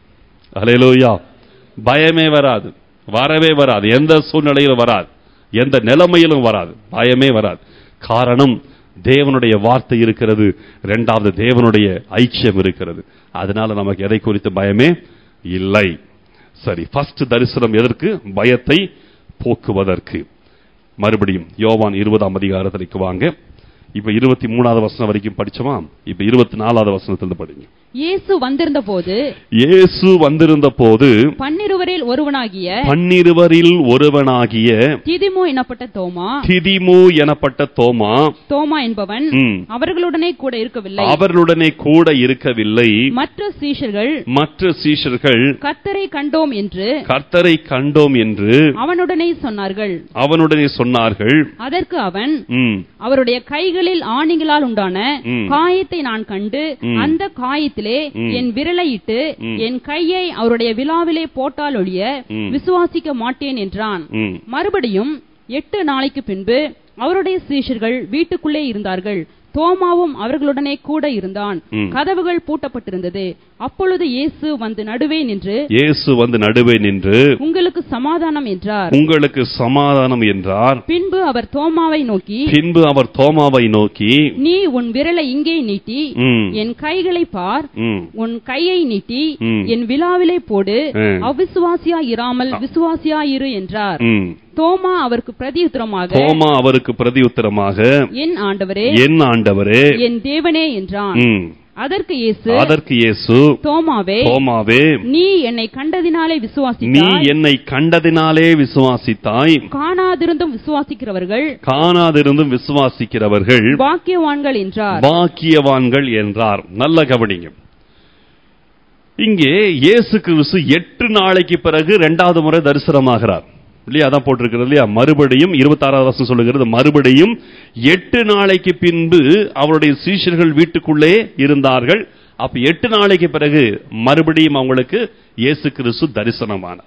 அலையலூயா பயமே வராது வரவே வராது எந்த சூழ்நிலையிலும் வராது எந்த நிலைமையிலும் வராது பயமே வராது காரணம் தேவனுடைய வார்த்தை இருக்கிறது இரண்டாவது தேவனுடைய ஐக்கியம் இருக்கிறது அதனால நமக்கு எதை குறித்து பயமே இல்லை சரி ஃபர்ஸ்ட் தரிசனம் எதற்கு பயத்தை போக்குவதற்கு மறுபடியும் யோவான் இருபதாம் அதிகாரத்திற்கு வாங்க இப்ப இருபத்தி மூணாவது வசனம் வரைக்கும் படிச்சோமா இப்ப இருபத்தி நாலாவது வசனத்திலிருந்து படிங்க இயேசு வந்திருந்த போது இயேசு வந்திருந்த போது பன்னிருவரில் ஒருவனாகிய பன்னிருவரில் ஒருவனாகிய திதிமு எனப்பட்ட தோமா திதிமு எனப்பட்ட தோமா தோமா என்பவன் ம், அவர்களுடனே கூட இருக்கவில்லை அவர்களுடனே கூட இருக்கவில்லை மற்ற சீஷர்கள் மற்ற சீஷர்கள் கர்த்தரை கண்டோம் என்று கர்த்தரை கண்டோம் என்று அவனுடனே சொன்னார்கள் அவனுடனே சொன்னார்கள் அதற்கு அவன் ம், அவருடைய கைகளில் ஆணிகளால் உண்டான ம். காயத்தை நான் கண்டு ம். அந்த காயத்திலே ம். என் விரலை இட்டு ம். என் கையை அவருடைய விழாவிலே போட்டால் ஒழிய ம். விசுவாசிக்க மாட்டேன் என்றான் ம். மறுபடியும் எட்டு நாளைக்கு பின்பு அவருடைய சீஷர்கள் வீட்டுக்குள்ளே இருந்தார்கள் தோமாவும் அவர்களுடனே கூட இருந்தான் ம். கதவுகள் பூட்டப்பட்டிருந்தது அப்பொழுது இயேசு வந்து நடுவே நின்று இயேசு வந்து நடுவே நின்று உங்களுக்கு சமாதானம் என்றார் உங்களுக்கு சமாதானம் என்றார் பின்பு அவர் தோமாவை நோக்கி பின்பு அவர் தோமாவை நோக்கி நீ உன் விரலை இங்கே நீட்டி ம், என் கைகளை பார் ம், உன் கையை நீட்டி ம். என் விழாவிலே போடு ம். அவிசுவாசியா இராமல் விசுவாசியா இரு என்றார் ம். தோமா அவருக்கு பிரதியுத்தரமாக தோமா அவருக்கு பிரதியுத்தரமாக என் ஆண்டவரே என் ஆண்டவரே என் தேவனே என்றான் ம். அதற்கு இயேசு அதற்கு இயேசு தோமாவே தோமாவே நீ என்னை கண்டதினாலே நீ விசுவாசித்தாய் என்னை கண்டதினாலே விசுவாசித்தாய் காணாதிருந்தும் விசுவாசிக்கிறவர்கள் காணாதிருந்தும் விசுவாசிக்கிறவர்கள் பாக்கியவான்கள் என்றார் பாக்கியவான்கள் என்றார் நல்ல கவனிங்க இங்கே இயேசு கிறிஸ்து எட்டு நாளைக்கு பிறகு இரண்டாவது முறை தரிசனமாகிறார் இல்லையா அதான் போட்டிருக்கிறது இல்லையா மறுபடியும் இருபத்தாறாவது வருஷம் சொல்லுகிறது மறுபடியும் எட்டு நாளைக்கு பின்பு அவருடைய சீஷர்கள் வீட்டுக்குள்ளே இருந்தார்கள் அப்ப எட்டு நாளைக்கு பிறகு மறுபடியும் அவங்களுக்கு இயேசு கிறிஸ்து தரிசனமானார்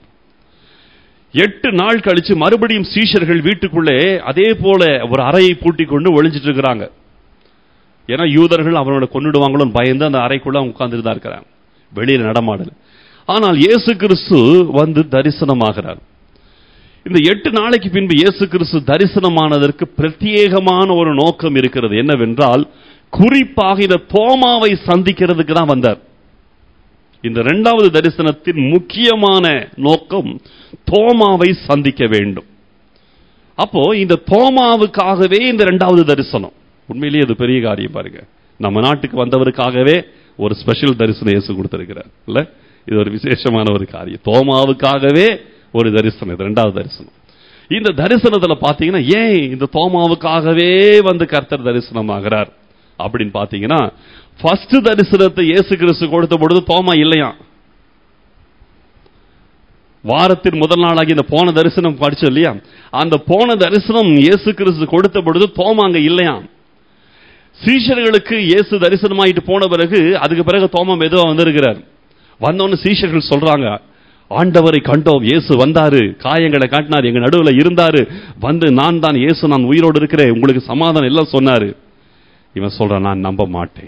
எட்டு நாள் கழிச்சு மறுபடியும் சீஷர்கள் வீட்டுக்குள்ளே அதே போல ஒரு அறையை பூட்டிக் கொண்டு ஒளிஞ்சிட்டு இருக்கிறாங்க ஏன்னா யூதர்கள் அவனோட கொன்னுடுவாங்களோன்னு பயந்து அந்த அறைக்குள்ள அவங்க உட்கார்ந்துட்டு தான் இருக்கிறாங்க வெளியில நடமாடல ஆனால் இயேசு கிறிஸ்து வந்து தரிசனமாகிறார் இந்த எட்டு நாளைக்கு பின்பு இயேசு கிறிஸ்து தரிசனமானதற்கு பிரத்யேகமான ஒரு நோக்கம் இருக்கிறது என்னவென்றால் குறிப்பாக இந்த தோமாவை சந்திக்கிறதுக்கு தான் வந்தார் இந்த இரண்டாவது தரிசனத்தின் முக்கியமான நோக்கம் தோமாவை சந்திக்க வேண்டும் அப்போ இந்த தோமாவுக்காகவே இந்த இரண்டாவது தரிசனம் உண்மையிலேயே அது பெரிய காரியம் பாருங்க நம்ம நாட்டுக்கு வந்தவருக்காகவே ஒரு ஸ்பெஷல் தரிசனம் இயேசு கொடுத்திருக்கிறார் இல்ல இது ஒரு விசேஷமான ஒரு காரியம் தோமாவுக்காகவே ஒரு தரிசனம் இது இரண்டாவது தரிசனம் இந்த தரிசனத்துல பாத்தீங்கன்னா ஏன் இந்த தோமாவுக்காகவே வந்து கர்த்தர் தரிசனம் ஆகிறார் அப்படின்னு பாத்தீங்கன்னா ஃபர்ஸ்ட் தரிசனத்தை இயேசு கிறிஸ்து கொடுத்த பொழுது தோமா இல்லையா வாரத்தின் முதல் நாளாகி இந்த போன தரிசனம் படிச்சோம் இல்லையா அந்த போன தரிசனம் இயேசு கிறிஸ்து கொடுத்த பொழுது தோமா அங்க இல்லையா சீஷர்களுக்கு இயேசு தரிசனமாயிட்டு போன பிறகு அதுக்கு பிறகு தோமா மெதுவா வந்திருக்கிறார் வந்தோன்னு சீஷர்கள் சொல்றாங்க ஆண்டவரை கண்டோம் இயேசு வந்தாரு காயங்களை காட்டினார் எங்க நடுவுல இருந்தாரு வந்து நான் தான் இயேசு நான் உயிரோடு இருக்கிறேன் உங்களுக்கு சமாதானம் எல்லாம் சொன்னாரு இவன் சொல்றான் நான் நம்ப மாட்டேன்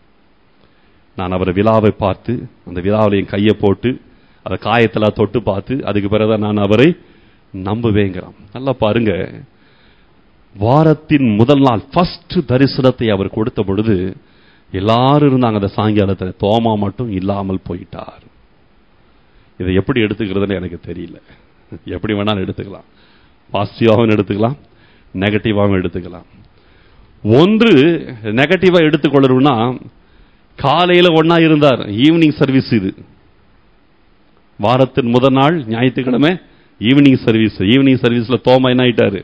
நான் அவரை விழாவை பார்த்து அந்த விழாவில் என் கையை போட்டு அந்த காயத்தில் தொட்டு பார்த்து அதுக்கு பிறகுதான் நான் அவரை நம்புவேங்கிறான் நல்லா பாருங்க வாரத்தின் முதல் நாள் ஃபர்ஸ்ட் தரிசனத்தை அவர் கொடுத்த பொழுது எல்லாரும் இருந்தாங்க அந்த சாயங்காலத்தில் தோமா மட்டும் இல்லாமல் போயிட்டார் இதை எப்படி எடுத்துக்கிறதுன்னு எனக்கு தெரியல எப்படி வேணாலும் எடுத்துக்கலாம் பாசிட்டிவாகவும் எடுத்துக்கலாம் நெகட்டிவாகவும் எடுத்துக்கலாம் ஒன்று நெகட்டிவா எடுத்துக்கொள்ளணும்னா காலையில ஒன்னா இருந்தார் ஈவினிங் சர்வீஸ் இது வாரத்தின் முதல் நாள் ஞாயிற்றுக்கிழமை ஈவினிங் சர்வீஸ் ஈவினிங் சர்வீஸ்ல தோமா என்ன ஆயிட்டாரு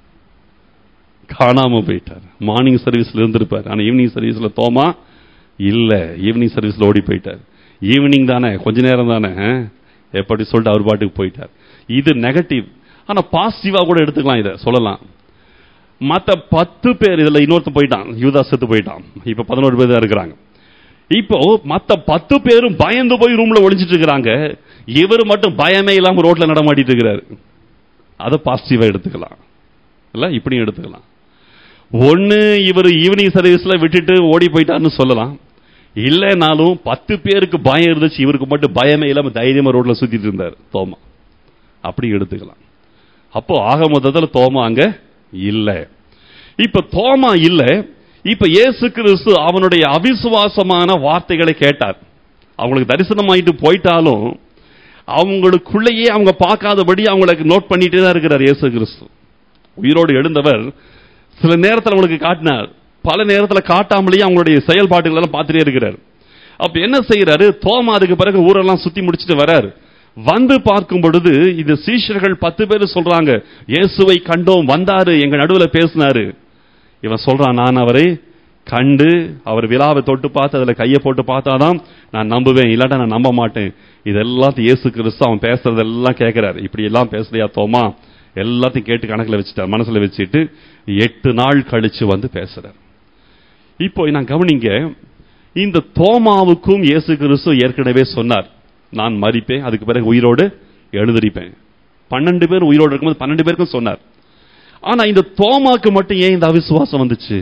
காணாம போயிட்டார் மார்னிங் சர்வீஸ்ல இருந்திருப்பார் ஆனா ஈவினிங் சர்வீஸ்ல தோமா இல்ல ஈவினிங் சர்வீஸ்ல ஓடி போயிட்டார் ஈவினிங் தானே கொஞ்ச நேரம் தானே ஆ? எப்படி சொல்லிட்டு அவர் பாட்டுக்கு போயிட்டார் இது நெகட்டிவ் ஆனா பாசிட்டிவா கூட எடுத்துக்கலாம் இதை சொல்லலாம் மத்த பத்து பேர் இதுல இன்னொருத்தன் போயிட்டான் யூதா செத்து போயிட்டான் இப்ப பதினோரு பேர் தான் இருக்கிறாங்க இப்போ மத்த பத்து பேரும் பயந்து போய் ரூம்ல ஒளிஞ்சிட்டு இருக்கிறாங்க இவர் மட்டும் பயமே இல்லாம ரோட்ல நடமாட்டிட்டு இருக்கிறாரு அதை பாசிட்டிவா எடுத்துக்கலாம் இல்ல இப்படியும் எடுத்துக்கலாம் ஒண்ணு இவர் ஈவினிங் சர்வீஸ்ல விட்டுட்டு ஓடி போயிட்டாருன்னு சொல்லலாம் இல்லைனாலும் பத்து பேருக்கு பயம் இருந்துச்சு இவருக்கு மட்டும் பயமே இல்லாம தைரியமா ரோட்ல சுத்திட்டு இருந்தார் தோமா அப்படி எடுத்துக்கலாம் அப்போ ஆக மொத்தத்துல தோமா அங்க இல்ல இப்ப தோமா இல்ல இப்ப இயேசு கிறிஸ்து அவனுடைய அவிசுவாசமான வார்த்தைகளை கேட்டார் அவங்களுக்கு தரிசனமாயிட்டு போயிட்டாலும் அவங்களுக்குள்ளேயே அவங்க பார்க்காதபடி அவங்களுக்கு நோட் பண்ணிட்டே தான் இருக்கிறார் இயேசு கிறிஸ்து உயிரோடு எழுந்தவர் சில நேரத்தில் அவங்களுக்கு காட்டினார் பல நேரத்தில் காட்டாமலேயே அவங்களுடைய செயல்பாடுகள் எல்லாம் பார்த்துட்டே இருக்கிறார் அப்ப என்ன செய்யறாரு தோமா அதுக்கு பிறகு ஊரெல்லாம் சுத்தி முடிச்சிட்டு வரார் வந்து பார்க்கும் பொழுது இந்த சீஷர்கள் பத்து பேர் சொல்றாங்க இயேசுவை கண்டோம் வந்தாரு எங்க நடுவுல பேசினாரு இவன் சொல்றான் நான் அவரை கண்டு அவர் விழாவை தொட்டு பார்த்து அதுல கையை போட்டு பார்த்தாதான் நான் நம்புவேன் இல்லாட்டா நான் நம்ப மாட்டேன் இதெல்லாத்தையும் இயேசு கிறிஸ்து அவன் பேசுறதெல்லாம் கேட்கிறாரு இப்படி எல்லாம் பேசுறியா தோமா எல்லாத்தையும் கேட்டு கணக்குல வச்சுட்டார் மனசுல வச்சுட்டு எட்டு நாள் கழிச்சு வந்து பேசுறார் இப்போ நான் கவனிங்க இந்த தோமாவுக்கும் இயேசு கிறிஸ்து ஏற்கனவே சொன்னார் நான் மறிப்பேன் அதுக்கு பிறகு உயிரோடு எழுந்திருப்பேன் பன்னெண்டு பேர் உயிரோடு இருக்கும்போது பன்னெண்டு பேருக்கும் சொன்னார் ஆனா இந்த தோமாக்கு மட்டும் ஏன் இந்த அவிசுவாசம் வந்துச்சு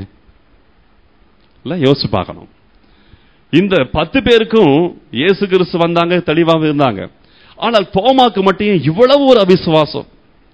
இல்ல யோசிச்சு பார்க்கணும் இந்த பத்து பேருக்கும் இயேசு கிறிஸ்து வந்தாங்க தெளிவாக இருந்தாங்க ஆனால் தோமாக்கு மட்டும் ஏன் இவ்வளவு ஒரு அவிசுவாசம்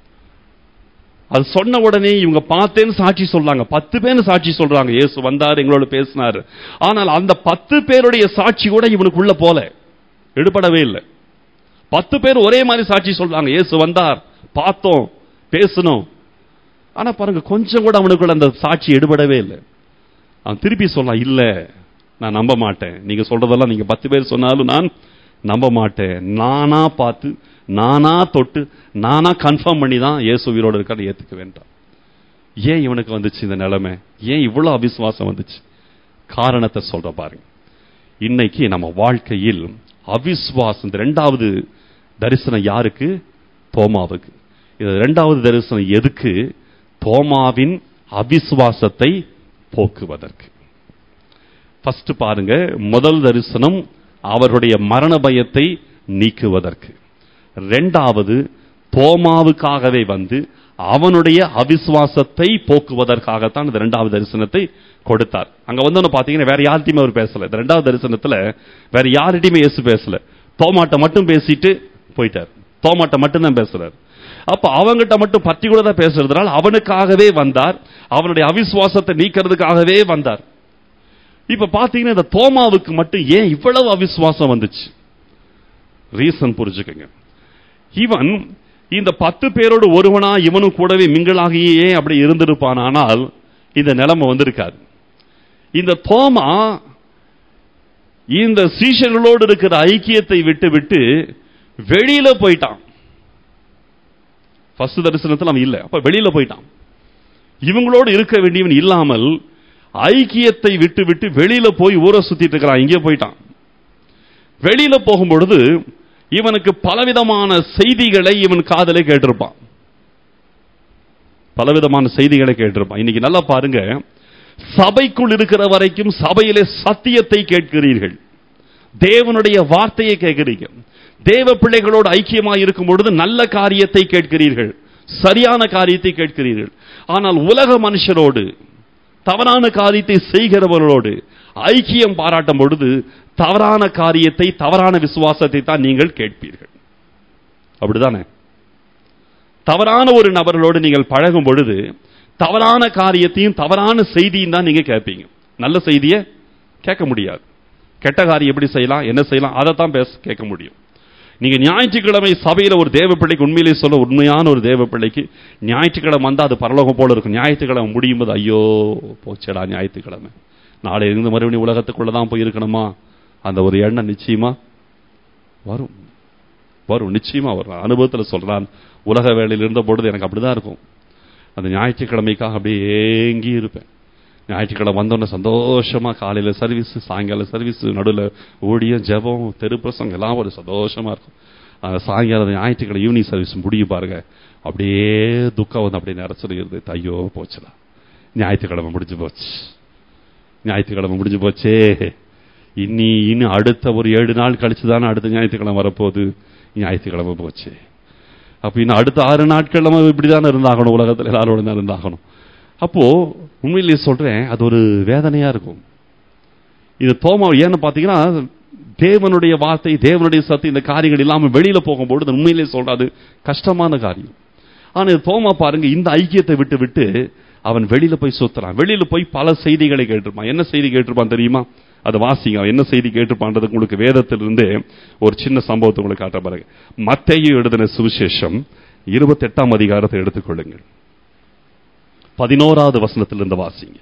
அது சொன்ன உடனே இவங்க பார்த்தேன்னு சாட்சி சொல்றாங்க பத்து பேர் சாட்சி சொல்றாங்க இயேசு வந்தார் எங்களோட பேசினாரு ஆனால் அந்த பத்து பேருடைய சாட்சி கூட இவனுக்குள்ள போல எடுபடவே இல்லை பத்து பேர் ஒரே மாதிரி சாட்சி சொல்றாங்க இயேசு வந்தார் பார்த்தோம் பேசணும் ஆனா பாருங்க கொஞ்சம் கூட அவனுக்குள்ள அந்த சாட்சி எடுபடவே இல்லை அவன் திருப்பி சொல்லலாம் இல்ல நான் நம்ப மாட்டேன் நீங்க சொல்றதெல்லாம் நீங்க பத்து பேர் சொன்னாலும் நான் நம்ப மாட்டேன் நானா பார்த்து நானா தொட்டு நானா கன்ஃபார்ம் பண்ணி தான் இயேசு உயிரோடு இருக்கான்னு ஏத்துக்க வேண்டாம் ஏன் இவனுக்கு வந்துச்சு இந்த நிலைமை ஏன் இவ்வளவு அவிசுவாசம் வந்துச்சு காரணத்தை சொல்ற பாருங்க இன்னைக்கு நம்ம வாழ்க்கையில் அவிசுவாசம் இந்த ரெண்டாவது தரிசனம் யாருக்கு தோமாவுக்கு இது ரெண்டாவது தரிசனம் எதுக்கு தோமாவின் அவிசுவாசத்தை போக்குவதற்கு ஃபர்ஸ்ட் பாருங்க முதல் தரிசனம் அவருடைய மரண பயத்தை நீக்குவதற்கு ரெண்டாவது தோமாவுக்காகவே வந்து அவனுடைய அவிசுவாசத்தை போக்குவதற்காகத்தான் இந்த ரெண்டாவது தரிசனத்தை கொடுத்தார் அங்க வந்து பாத்தீங்கன்னா வேற யார்கிட்டயுமே அவர் பேசல இந்த ரெண்டாவது தரிசனத்துல வேற யார்கிட்டயுமே இயேசு பேசல தோமாட்ட மட்டும் பேசிட்டு போயிட்டார் தோமாட்ட மட்டும் தான் பேசுறாரு அப்ப அவங்கிட்ட மட்டும் பர்டிகுலரா பேசுறதுனால அவனுக்காகவே வந்தார் அவனுடைய அவிசுவாசத்தை நீக்கிறதுக்காகவே வந்தார் இப்ப பாத்தீங்கன்னா இந்த தோமாவுக்கு மட்டும் ஏன் இவ்வளவு அவிசுவாசம் வந்துச்சு ரீசன் புரிஞ்சுக்கங்க இவன் இந்த பத்து பேரோடு ஒருவனா இவனும் கூடவே மிங்கிளாகியே அப்படி இருந்திருப்பானால் இந்த நிலைமை வந்திருக்காது இந்த தோமா இந்த சீஷர்களோடு இருக்கிற ஐக்கியத்தை விட்டு விட்டு வெளியில போயிட்டான் ஃபர்ஸ்ட் தரிசனத்தில் அவன் இல்லை அப்ப வெளியில போயிட்டான் இவங்களோடு இருக்க வேண்டியவன் இல்லாமல் ஐக்கியத்தை விட்டு விட்டு வெளியில போய் ஊரை சுத்திட்டு இருக்கிறான் இங்கே போயிட்டான் வெளியில போகும்பொழுது இவனுக்கு பலவிதமான செய்திகளை இவன் காதலே கேட்டிருப்பான் பலவிதமான செய்திகளை கேட்டிருப்பான் இன்னைக்கு நல்லா பாருங்க சபைக்குள் இருக்கிற வரைக்கும் சபையிலே சத்தியத்தை கேட்கிறீர்கள் தேவனுடைய வார்த்தையை கேட்கிறீங்க தேவ பிள்ளைகளோடு ஐக்கியமாக இருக்கும் பொழுது நல்ல காரியத்தை கேட்கிறீர்கள் சரியான காரியத்தை கேட்கிறீர்கள் ஆனால் உலக மனுஷரோடு தவறான காரியத்தை செய்கிறவர்களோடு ஐக்கியம் பாராட்டும் பொழுது தவறான காரியத்தை தவறான விசுவாசத்தை தான் நீங்கள் கேட்பீர்கள் அப்படிதானே தவறான ஒரு நபர்களோடு நீங்கள் பழகும் பொழுது தவறான காரியத்தையும் தவறான செய்தியும் தான் நீங்க கேட்பீங்க நல்ல செய்தியை கேட்க முடியாது கெட்ட காரியம் எப்படி செய்யலாம் என்ன செய்யலாம் அதை தான் பேச கேட்க முடியும் நீங்க ஞாயிற்றுக்கிழமை சபையில ஒரு தேவ பிள்ளைக்கு உண்மையிலே சொல்ல உண்மையான ஒரு தேவ பிள்ளைக்கு ஞாயிற்றுக்கிழமை வந்தா அது பரலோகம் போல இருக்கும் ஞாயிற்றுக்கிழமை முடியும் போது ஐயோ போச்சடா ஞாயிற்றுக்கிழமை நாளை இருந்து மறுபடியும் உலகத்துக்குள்ள தான் போய் இருக்கணுமா அந்த ஒரு எண்ணம் நிச்சயமா வரும் வரும் நிச்சயமா வரும் அனுபவத்துல சொல்றான் உலக வேலையில் இருந்த பொழுது எனக்கு அப்படிதான் இருக்கும் அந்த ஞாயிற்றுக்கிழமைக்காக அப்படியே ஏங்கி இருப்பேன் ஞாயிற்றுக்கிழமை வந்தோடனே சந்தோஷமா காலையில சர்வீஸ் சாயங்கால சர்வீஸ் நடுவில் ஊழியம் ஜெபம் தெருப்பிரசங்க எல்லாம் ஒரு சந்தோஷமா இருக்கும் அந்த சாயங்காலம் ஞாயிற்றுக்கிழமை ஈவினிங் சர்வீஸ் முடியும் பாருங்க அப்படியே துக்கம் வந்து அப்படியே நிறச்சிருக்கிறது ஐயோ போச்சுடா ஞாயிற்றுக்கிழமை முடிஞ்சு போச்சு ஞாயிற்றுக்கிழமை முடிஞ்சு போச்சே இனி இன்னும் அடுத்த ஒரு ஏழு நாள் கழிச்சு தானே அடுத்த ஞாயிற்றுக்கிழமை வரப்போகுது ஞாயிற்றுக்கிழமை போச்சு அப்ப இன்னும் அடுத்த ஆறு நாட்கள் நம்ம இப்படிதானே இருந்தாகணும் உலகத்தில் எல்லாரோட தான் இருந்தாகணும் அப்போ உண்மையிலேயே சொல்றேன் அது ஒரு வேதனையா இருக்கும் இது தோமா ஏன்னு பாத்தீங்கன்னா தேவனுடைய வார்த்தை தேவனுடைய சத்து இந்த காரியங்கள் இல்லாம வெளியில போகும்போது உண்மையிலேயே சொல்றாது கஷ்டமான காரியம் ஆனா இது தோமா பாருங்க இந்த ஐக்கியத்தை விட்டு விட்டு அவன் வெளியில போய் சுத்துறான் வெளியில போய் பல செய்திகளை கேட்டிருப்பான் என்ன செய்தி கேட்டிருப்பான் தெரியுமா அதை வாசிங்க அவன் என்ன செய்தி கேட்டிருப்பான்றது உங்களுக்கு வேதத்திலிருந்து ஒரு சின்ன சம்பவத்தை உங்களுக்கு காட்ட பாருங்க மத்தையை எழுதின சுவிசேஷம் இருபத்தி எட்டாம் அதிகாரத்தை எடுத்துக்கொள்ளுங்கள் பதினோராவது வசனத்திலிருந்து வாசிங்க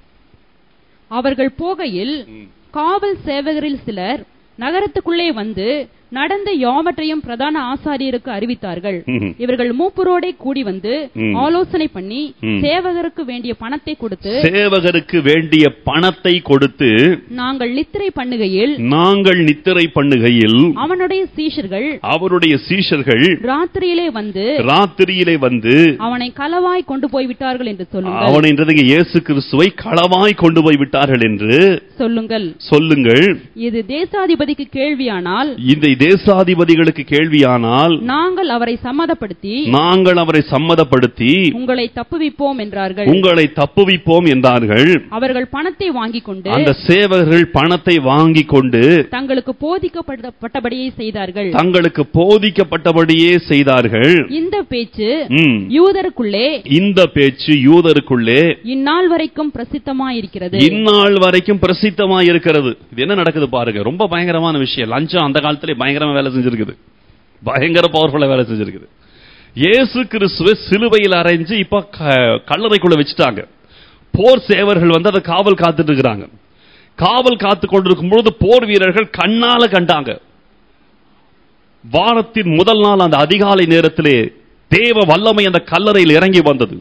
அவர்கள் போகையில் காவல் சேவகரில் சிலர் நகரத்துக்குள்ளே வந்து நடந்த யாவற்றையும் பிரதான ஆசாரியருக்கு அறிவித்தார்கள் ம். இவர்கள் மூப்பரோடே கூடி வந்து ம். ஆலோசனை பண்ணி ம். சேவகருக்கு வேண்டிய பணத்தை கொடுத்து சேவகருக்கு வேண்டிய பணத்தை கொடுத்து நாங்கள் நித்திரை பண்ணுகையில் நாங்கள் நித்திரை பண்ணுகையில் அவனுடைய சீஷர்கள் அவருடைய சீஷர்கள் ராத்திரியிலே வந்து ராத்திரியிலே வந்து அவனை களவாய் கொண்டு போய் விட்டார்கள் என்று சொல்லுங்கள் அவனை என்றதுக்கு இயேசு கிறிஸ்துவை களவாய் கொண்டு போய் விட்டார்கள் என்று சொல்லுங்கள் சொல்லுங்கள் இது தேசாதிபதிக்கு கேள்வியானால் இந்த தேசாதிபதிகளுக்கு கேள்வியானால் நாங்கள் அவரை சம்மதப்படுத்தி நாங்கள் அவரை சம்மதப்படுத்தி உங்களை தப்புவிப்போம் என்றார்கள் உங்களை தப்புவிப்போம் என்றார்கள் அவர்கள் பணத்தை வாங்கிக் கொண்டு அந்த சேவகர்கள் பணத்தை வாங்கி கொண்டு தங்களுக்கு போதிக்கப்பட்டபடியே செய்தார்கள் தங்களுக்கு போதிக்கப்பட்டபடியே செய்தார்கள் இந்த பேச்சு ம். யூதருக்குள்ளே இந்த பேச்சு யூதருக்குள்ளே இந்நாள் வரைக்கும் பிரசித்தமாயிருக்கிறது இந்நாள் வரைக்கும் பிரசித்தமாய் இருக்கிறது இது என்ன நடக்குது பாருங்க ரொம்ப பயங்கரமான விஷயம் லஞ்சம் அந்த காலத்திலே பயங்கரமா வேலை செஞ்சிருக்குது பயங்கர பவர்ஃபுல்லா வேலை செஞ்சிருக்குது இயேசு கிறிஸ்துவை சிலுவையில் அரைஞ்சு இப்ப க- கல்லறைக்குள்ள வச்சுட்டாங்க போர் சேவர்கள் வந்து அதை காவல் காத்துட்டு இருக்கிறாங்க காவல் காத்து கொண்டிருக்கும் பொழுது போர் வீரர்கள் கண்ணால கண்டாங்க வாரத்தின் முதல் நாள் அந்த அதிகாலை நேரத்திலே தேவ வல்லமை அந்த கல்லறையில் இறங்கி வந்தது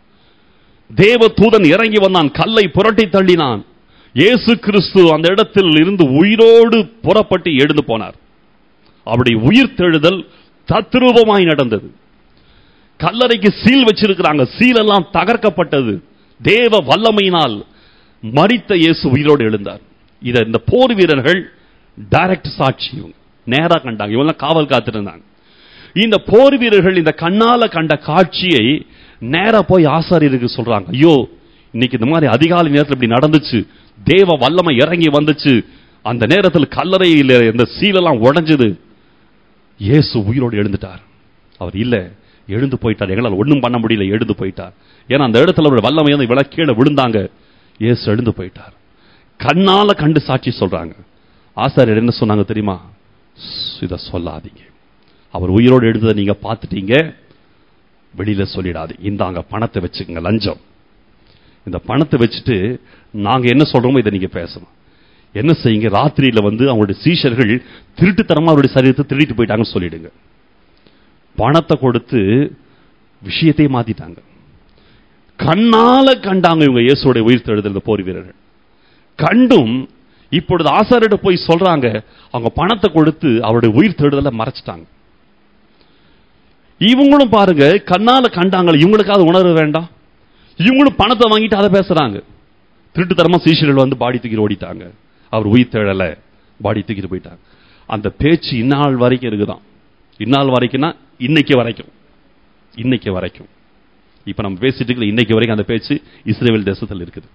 தேவ தூதன் இறங்கி வந்தான் கல்லை புரட்டி தள்ளினான் இயேசு கிறிஸ்து அந்த இடத்தில் இருந்து உயிரோடு புறப்பட்டு எழுந்து போனார் அப்படி உயிர் தெழுதல் தத்ரூபமாய் நடந்தது கல்லறைக்கு சீல் வச்சிருக்கிறாங்க சீல் எல்லாம் தகர்க்கப்பட்டது தேவ வல்லமையினால் மரித்த இயேசு உயிரோடு எழுந்தார் இத இந்த போர் வீரர்கள் டைரக்ட் சாட்சி இவங்க நேரா கண்டாங்க இவங்க காவல் காத்திருந்தாங்க இந்த போர் வீரர்கள் இந்த கண்ணால கண்ட காட்சியை நேரா போய் ஆசாரியருக்கு சொல்றாங்க ஐயோ இன்னைக்கு இந்த மாதிரி அதிகாலை நேரத்தில் இப்படி நடந்துச்சு தேவ வல்லமை இறங்கி வந்துச்சு அந்த நேரத்தில் கல்லறையில் இந்த சீலெல்லாம் உடைஞ்சது இயேசு உயிரோடு எழுந்துட்டார் அவர் இல்ல எழுந்து போயிட்டார் எங்களால் ஒண்ணும் பண்ண முடியல எழுந்து போயிட்டார் ஏன்னா அந்த இடத்துல ஒரு வல்லமை வந்து விளக்கு கீழே விழுந்தாங்க இயேசு எழுந்து போயிட்டார் கண்ணால கண்டு சாட்சி சொல்றாங்க ஆசாரியர் என்ன சொன்னாங்க தெரியுமா இதை சொல்லாதீங்க அவர் உயிரோடு எழுந்ததை நீங்க பார்த்துட்டீங்க வெளியில சொல்லிடாதீங்க இந்தாங்க பணத்தை வச்சுக்கோங்க லஞ்சம் இந்த பணத்தை வச்சுட்டு நாங்க என்ன சொல்றோமோ இதை நீங்க பேசணும் என்ன செய்யுங்க ராத்திரியில வந்து அவங்களுடைய சீஷர்கள் திருட்டுத்தனமா அவருடைய சரீரத்தை திருடிட்டு போயிட்டாங்கன்னு சொல்லிடுங்க பணத்தை கொடுத்து விஷயத்தை மாத்திட்டாங்க கண்ணால கண்டாங்க இவங்க இயேசுடைய உயிர் தெழுதல் போர் வீரர்கள் கண்டும் இப்பொழுது ஆசாரிட்ட போய் சொல்றாங்க அவங்க பணத்தை கொடுத்து அவருடைய உயிர் தேடுதலை மறைச்சிட்டாங்க இவங்களும் பாருங்க கண்ணால கண்டாங்க இவங்களுக்காவது உணர வேண்டாம் இவங்களும் பணத்தை வாங்கிட்டு அதை பேசுறாங்க திருட்டுத்தரமா சீஷர்கள் வந்து பாடி தூக்கி ஓடிட்டாங்க அவர் உயிர் தேழல பாடி தூக்கிட்டு போயிட்டாங்க அந்த பேச்சு இந்நாள் வரைக்கும் இருக்குதான் இந்நாள் வரைக்கும்னா இன்னைக்கு வரைக்கும் இன்னைக்கு வரைக்கும் இப்ப நம்ம பேசிட்டு இருக்கிற இன்னைக்கு வரைக்கும் அந்த பேச்சு இஸ்ரேல் தேசத்தில் இருக்குது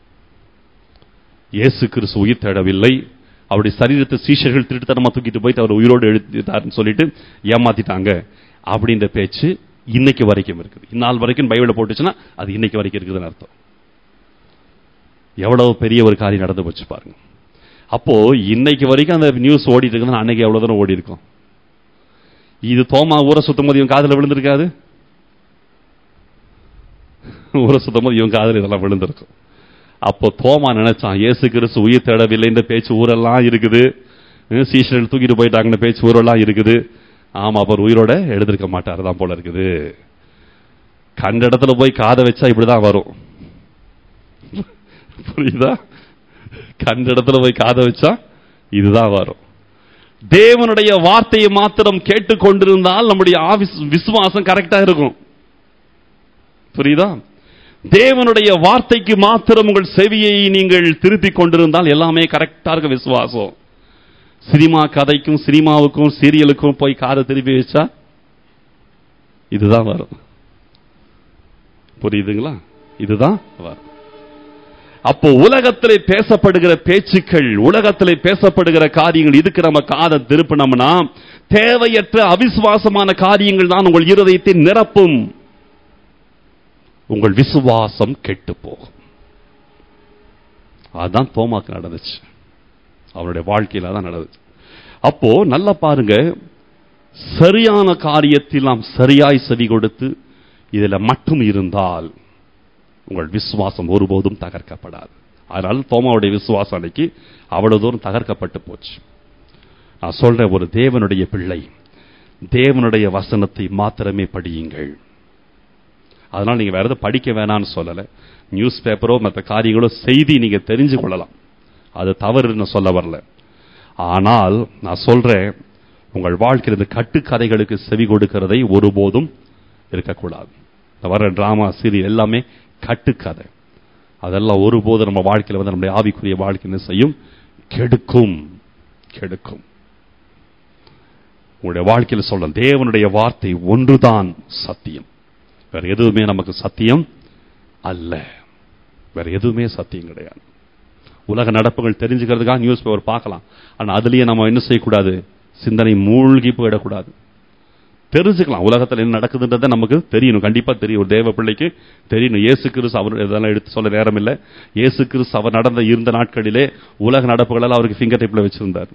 இயேசு கிறிஸ்து உயிர் தேடவில்லை அவருடைய சரீரத்தை சீஷர்கள் திருட்டுத்தனமா தூக்கிட்டு போயிட்டு அவர் உயிரோடு எழுதிட்டாருன்னு சொல்லிட்டு ஏமாத்திட்டாங்க அப்படின்ற பேச்சு இன்னைக்கு வரைக்கும் இருக்குது இந்நாள் வரைக்கும் பைபிள போட்டுச்சுன்னா அது இன்னைக்கு வரைக்கும் இருக்குதுன்னு அர்த்தம் எவ்வளவு பெரிய ஒரு காரியம் நடந்து போச்சு பாருங்க அப்போ இன்னைக்கு வரைக்கும் அந்த நியூஸ் ஓடிட்டு இருக்குதுன்னா அன்னைக்கு எவ்வளவு தூரம் ஓடி இருக்கும் இது தோமா ஊரை சுத்தம் போது இவன் காதுல விழுந்திருக்காது ஊரை சுத்தம் போது இவன் காதுல இதெல்லாம் விழுந்திருக்கும் அப்போ தோமா நினைச்சான் இயேசு கிறிஸ்து உயிர் தேடவில்லைன்ற பேச்சு ஊரெல்லாம் இருக்குது சீஷர்கள் தூக்கிட்டு போயிட்டாங்கன்னு பேச்சு ஊரெல்லாம் இருக்குது ஆமா அவர் உயிரோட எழுதிருக்க மாட்டார் தான் போல இருக்குது கண்ட இடத்துல போய் காதை வச்சா இப்படிதான் வரும் புரியுதா கண்ட இடத்துல போய் காதை வச்சா இதுதான் வரும் தேவனுடைய வார்த்தையை மாத்திரம் கேட்டுக்கொண்டிருந்தால் நம்முடைய ஆவிஸ் விசுவாசம் கரெக்டா இருக்கும் புரியுதா தேவனுடைய வார்த்தைக்கு மாத்திரம் உங்கள் செவியை நீங்கள் திருப்பிக் கொண்டிருந்தால் எல்லாமே கரெக்டா இருக்கும் விசுவாசம் சினிமா கதைக்கும் சினிமாவுக்கும் சீரியலுக்கும் போய் காதை திருப்பி வச்சா இதுதான் வரும் புரியுதுங்களா இதுதான் வரும் அப்போ உலகத்திலே பேசப்படுகிற பேச்சுக்கள் உலகத்திலே பேசப்படுகிற காரியங்கள் இதுக்கு நம்ம காதை திருப்பினோம்னா தேவையற்ற அவிசுவாசமான காரியங்கள் தான் உங்கள் இருதயத்தை நிரப்பும் உங்கள் விசுவாசம் கெட்டு போகும் அதுதான் தோமாக்கு நடந்துச்சு அவருடைய வாழ்க்கையில தான் நடந்துச்சு அப்போ நல்லா பாருங்க சரியான காரியத்தில் நாம் சரியாய் செவி கொடுத்து இதுல மட்டும் இருந்தால் உங்கள் விசுவாசம் ஒருபோதும் தகர்க்கப்படாது அதனால தோமாவுடைய விசுவாசம் அன்னைக்கு அவ்வளவு தூரம் தகர்க்கப்பட்டு போச்சு நான் சொல்றேன் ஒரு தேவனுடைய பிள்ளை தேவனுடைய வசனத்தை மாத்திரமே படியுங்கள் அதனால நீங்க வேற எதுவும் படிக்க வேணாம்னு சொல்லல நியூஸ் பேப்பரோ மற்ற காரியங்களோ செய்தி நீங்க தெரிஞ்சு கொள்ளலாம் அது தவறுன்னு சொல்ல வரல ஆனால் நான் சொல்றேன் உங்கள் வாழ்க்கையில் இந்த கட்டுக்கதைகளுக்கு செவி கொடுக்கிறதை ஒருபோதும் இருக்கக்கூடாது இந்த வர டிராமா சீரியல் எல்லாமே கட்டுக்கதை அதெல்லாம் ஒருபோதும் நம்ம வாழ்க்கையில் வந்து நம்முடைய ஆவிக்குரிய வாழ்க்கை என்ன செய்யும் கெடுக்கும் கெடுக்கும் உங்களுடைய வாழ்க்கையில் சொல்ல தேவனுடைய வார்த்தை ஒன்றுதான் சத்தியம் வேற எதுவுமே நமக்கு சத்தியம் அல்ல வேற எதுவுமே சத்தியம் கிடையாது உலக நடப்புகள் தெரிஞ்சுக்கிறதுக்காக நியூஸ் பேப்பர் பார்க்கலாம் ஆனா அதுலயே நம்ம என்ன செய்யக்கூடாது சிந்தனை மூழ்கி போயிடக்கூடாது தெரிஞ்சுக்கலாம் உலகத்தில் என்ன நடக்குதுன்றத நமக்கு தெரியணும் கண்டிப்பா தெரியும் ஒரு தேவ பிள்ளைக்கு தெரியணும் இயேசு கிறிஸ்து அவர் இதெல்லாம் எடுத்து சொல்ல நேரம் இல்லை இயேசு கிறிஸ்து அவர் நடந்த இருந்த நாட்களிலே உலக நடப்புகள் எல்லாம் அவருக்கு ஃபிங்கர் டிப்ல வச்சிருந்தார்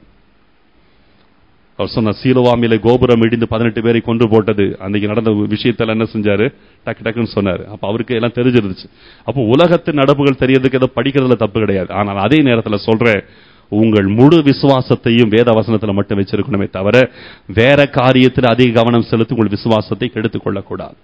அவர் சொன்ன சீலவாமியில கோபுரம் இடிந்து பதினெட்டு பேரை கொன்று போட்டது அன்னைக்கு நடந்த விஷயத்தெல்லாம் என்ன செஞ்சாரு டக்கு டக்குன்னு சொன்னாரு அப்ப அவருக்கு எல்லாம் தெரிஞ்சிருந்துச்சு அப்போ உலகத்து நடப்புகள் தெரியறதுக்கு ஏதோ படிக்கிறதுல தப்பு கிடையாது ஆனால் அதே நேரத்தில் சொல்றேன் உங்கள் முழு விசுவாசத்தையும் வேத வசனத்துல மட்டும் வச்சிருக்கணுமே தவிர வேற காரியத்தில் அதிக கவனம் செலுத்தி உங்கள் விசுவாசத்தை கெடுத்துக் கொள்ளக்கூடாது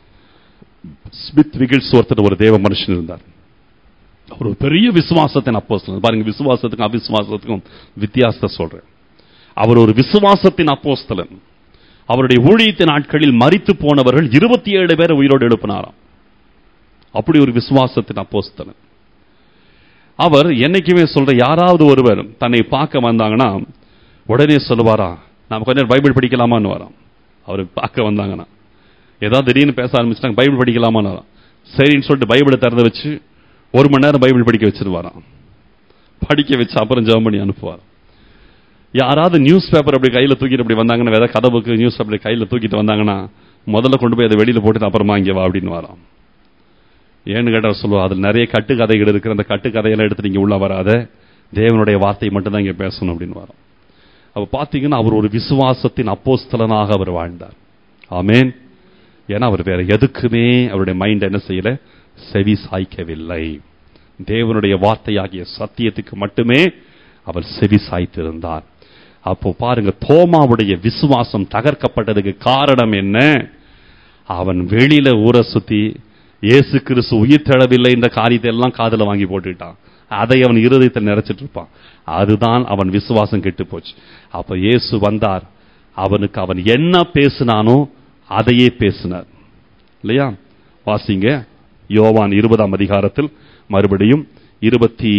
ஸ்மித் விகில்ஸ் ஒருத்தர் ஒரு தேவ மனுஷன் இருந்தார் அவர் ஒரு பெரிய விசுவாசத்தின் அப்போ பாருங்க விசுவாசத்துக்கும் அவிசுவாசத்துக்கும் வித்தியாசத்தை சொல்றேன் அவர் ஒரு விசுவாசத்தின் அப்போஸ்தலன் அவருடைய ஊழியத்தின் நாட்களில் மறித்து போனவர்கள் இருபத்தி ஏழு பேரை உயிரோடு எழுப்பினாராம் அப்படி ஒரு விசுவாசத்தின் அப்போஸ்தலன் அவர் என்னைக்குமே சொல்ற யாராவது ஒருவர் தன்னை பார்க்க வந்தாங்கன்னா உடனே சொல்லுவாரா நாம கொஞ்ச நேரம் பைபிள் படிக்கலாமான்னு வரோம் அவர் பார்க்க வந்தாங்கன்னா ஏதாவது திடீர்னு பேச ஆரம்பிச்சிட்டாங்க பைபிள் படிக்கலாமான்னு வரோம் சரின்னு சொல்லிட்டு பைபிளை திறந்து வச்சு ஒரு மணி நேரம் பைபிள் படிக்க வச்சிருவாராம் படிக்க வச்சு அப்புறம் ஜெபம் பண்ணி அனுப்புவார் யாராவது நியூஸ் பேப்பர் அப்படி கையில தூக்கிட்டு அப்படி வந்தாங்கன்னா வேற கதை புக்கு நியூஸ் பேப்பர் கையில தூக்கிட்டு வந்தாங்கன்னா முதல்ல கொண்டு போய் அதை வெளியில போட்டு அப்புறமா இங்க வா அப்படின்னு வரோம் ஏன்னு கேட்டா சொல்லுவா அதில் நிறைய கட்டுக்கதைகள் இருக்கிற அந்த கட்டுக்கதையெல்லாம் எடுத்து நீங்க உள்ள வராத தேவனுடைய வார்த்தை மட்டும் தான் இங்க பேசணும் அப்படின்னு வரோம் அப்ப பாத்தீங்கன்னா அவர் ஒரு விசுவாசத்தின் அப்போஸ்தலனாக அவர் வாழ்ந்தார் ஆமென் ஏன்னா அவர் வேற எதுக்குமே அவருடைய மைண்ட் என்ன செய்யல செவி சாய்க்கவில்லை தேவனுடைய வார்த்தையாகிய சத்தியத்துக்கு மட்டுமே அவர் செவி சாய்த்திருந்தார் அப்போ பாருங்க தோமாவுடைய விசுவாசம் தகர்க்கப்பட்டதுக்கு காரணம் என்ன அவன் வெளியில ஊரை சுத்தி இயேசு கிறிஸ்து உயிர் தழவில்லை என்ற காரியத்தை எல்லாம் காதுல வாங்கி போட்டுட்டான் அதை அவன் இருதயத்தை நிறைச்சிட்டு இருப்பான் அதுதான் அவன் விசுவாசம் கெட்டு போச்சு அப்ப இயேசு வந்தார் அவனுக்கு அவன் என்ன பேசினானோ அதையே பேசினார் இல்லையா வாசிங்க யோவான் இருபதாம் அதிகாரத்தில் மறுபடியும் இருபத்தி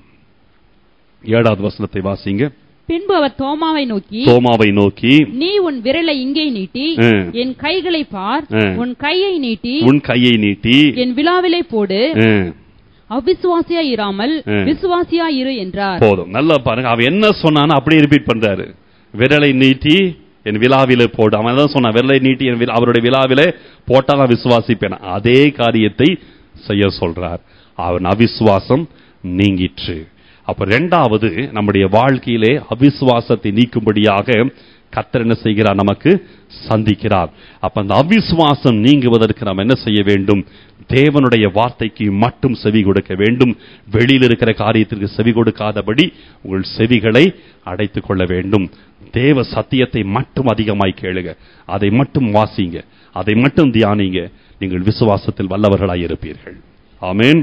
ஏழாவது வசனத்தை வாசிங்க பின்பு அவர் தோமாவை நோக்கி தோமாவை நோக்கி நீ உன் விரலை இங்கே நீட்டி ம். என் கைகளை பார் ம். உன் கையை நீட்டி உன் கையை நீட்டி என் விழாவிலே போடு ம், அவிசுவாசியா இராமல் ம். விசுவாசியா இரு என்றார் போதும் நல்லா பாருங்க அவன் என்ன சொன்னானோ அப்படியே ரிப்பீட் பண்றாரு விரலை நீட்டி என் விழாவிலே போடு அவன் தான் சொன்னான் விரலை நீட்டி என் விழா- அவருடைய விழாவிலே போட்டா நான் விசுவாசிப்பேன் அதே காரியத்தை செய்ய சொல்றார் அவன் அவிசுவாசம் நீங்கிற்று அப்ப ரெண்டாவது நம்முடைய வாழ்க்கையிலே அவிசுவாசத்தை நீக்கும்படியாக கத்தர் என்ன செய்கிறார் நமக்கு சந்திக்கிறார் அப்ப அந்த அவிசுவாசம் நீங்குவதற்கு நாம் என்ன செய்ய வேண்டும் தேவனுடைய வார்த்தைக்கு மட்டும் செவி கொடுக்க வேண்டும் வெளியில் இருக்கிற காரியத்திற்கு செவி கொடுக்காதபடி உங்கள் செவிகளை அடைத்துக் கொள்ள வேண்டும் தேவ சத்தியத்தை மட்டும் அதிகமாய் கேளுங்க அதை மட்டும் வாசிங்க அதை மட்டும் தியானிங்க நீங்கள் விசுவாசத்தில் வல்லவர்களாய் இருப்பீர்கள் ஆமென்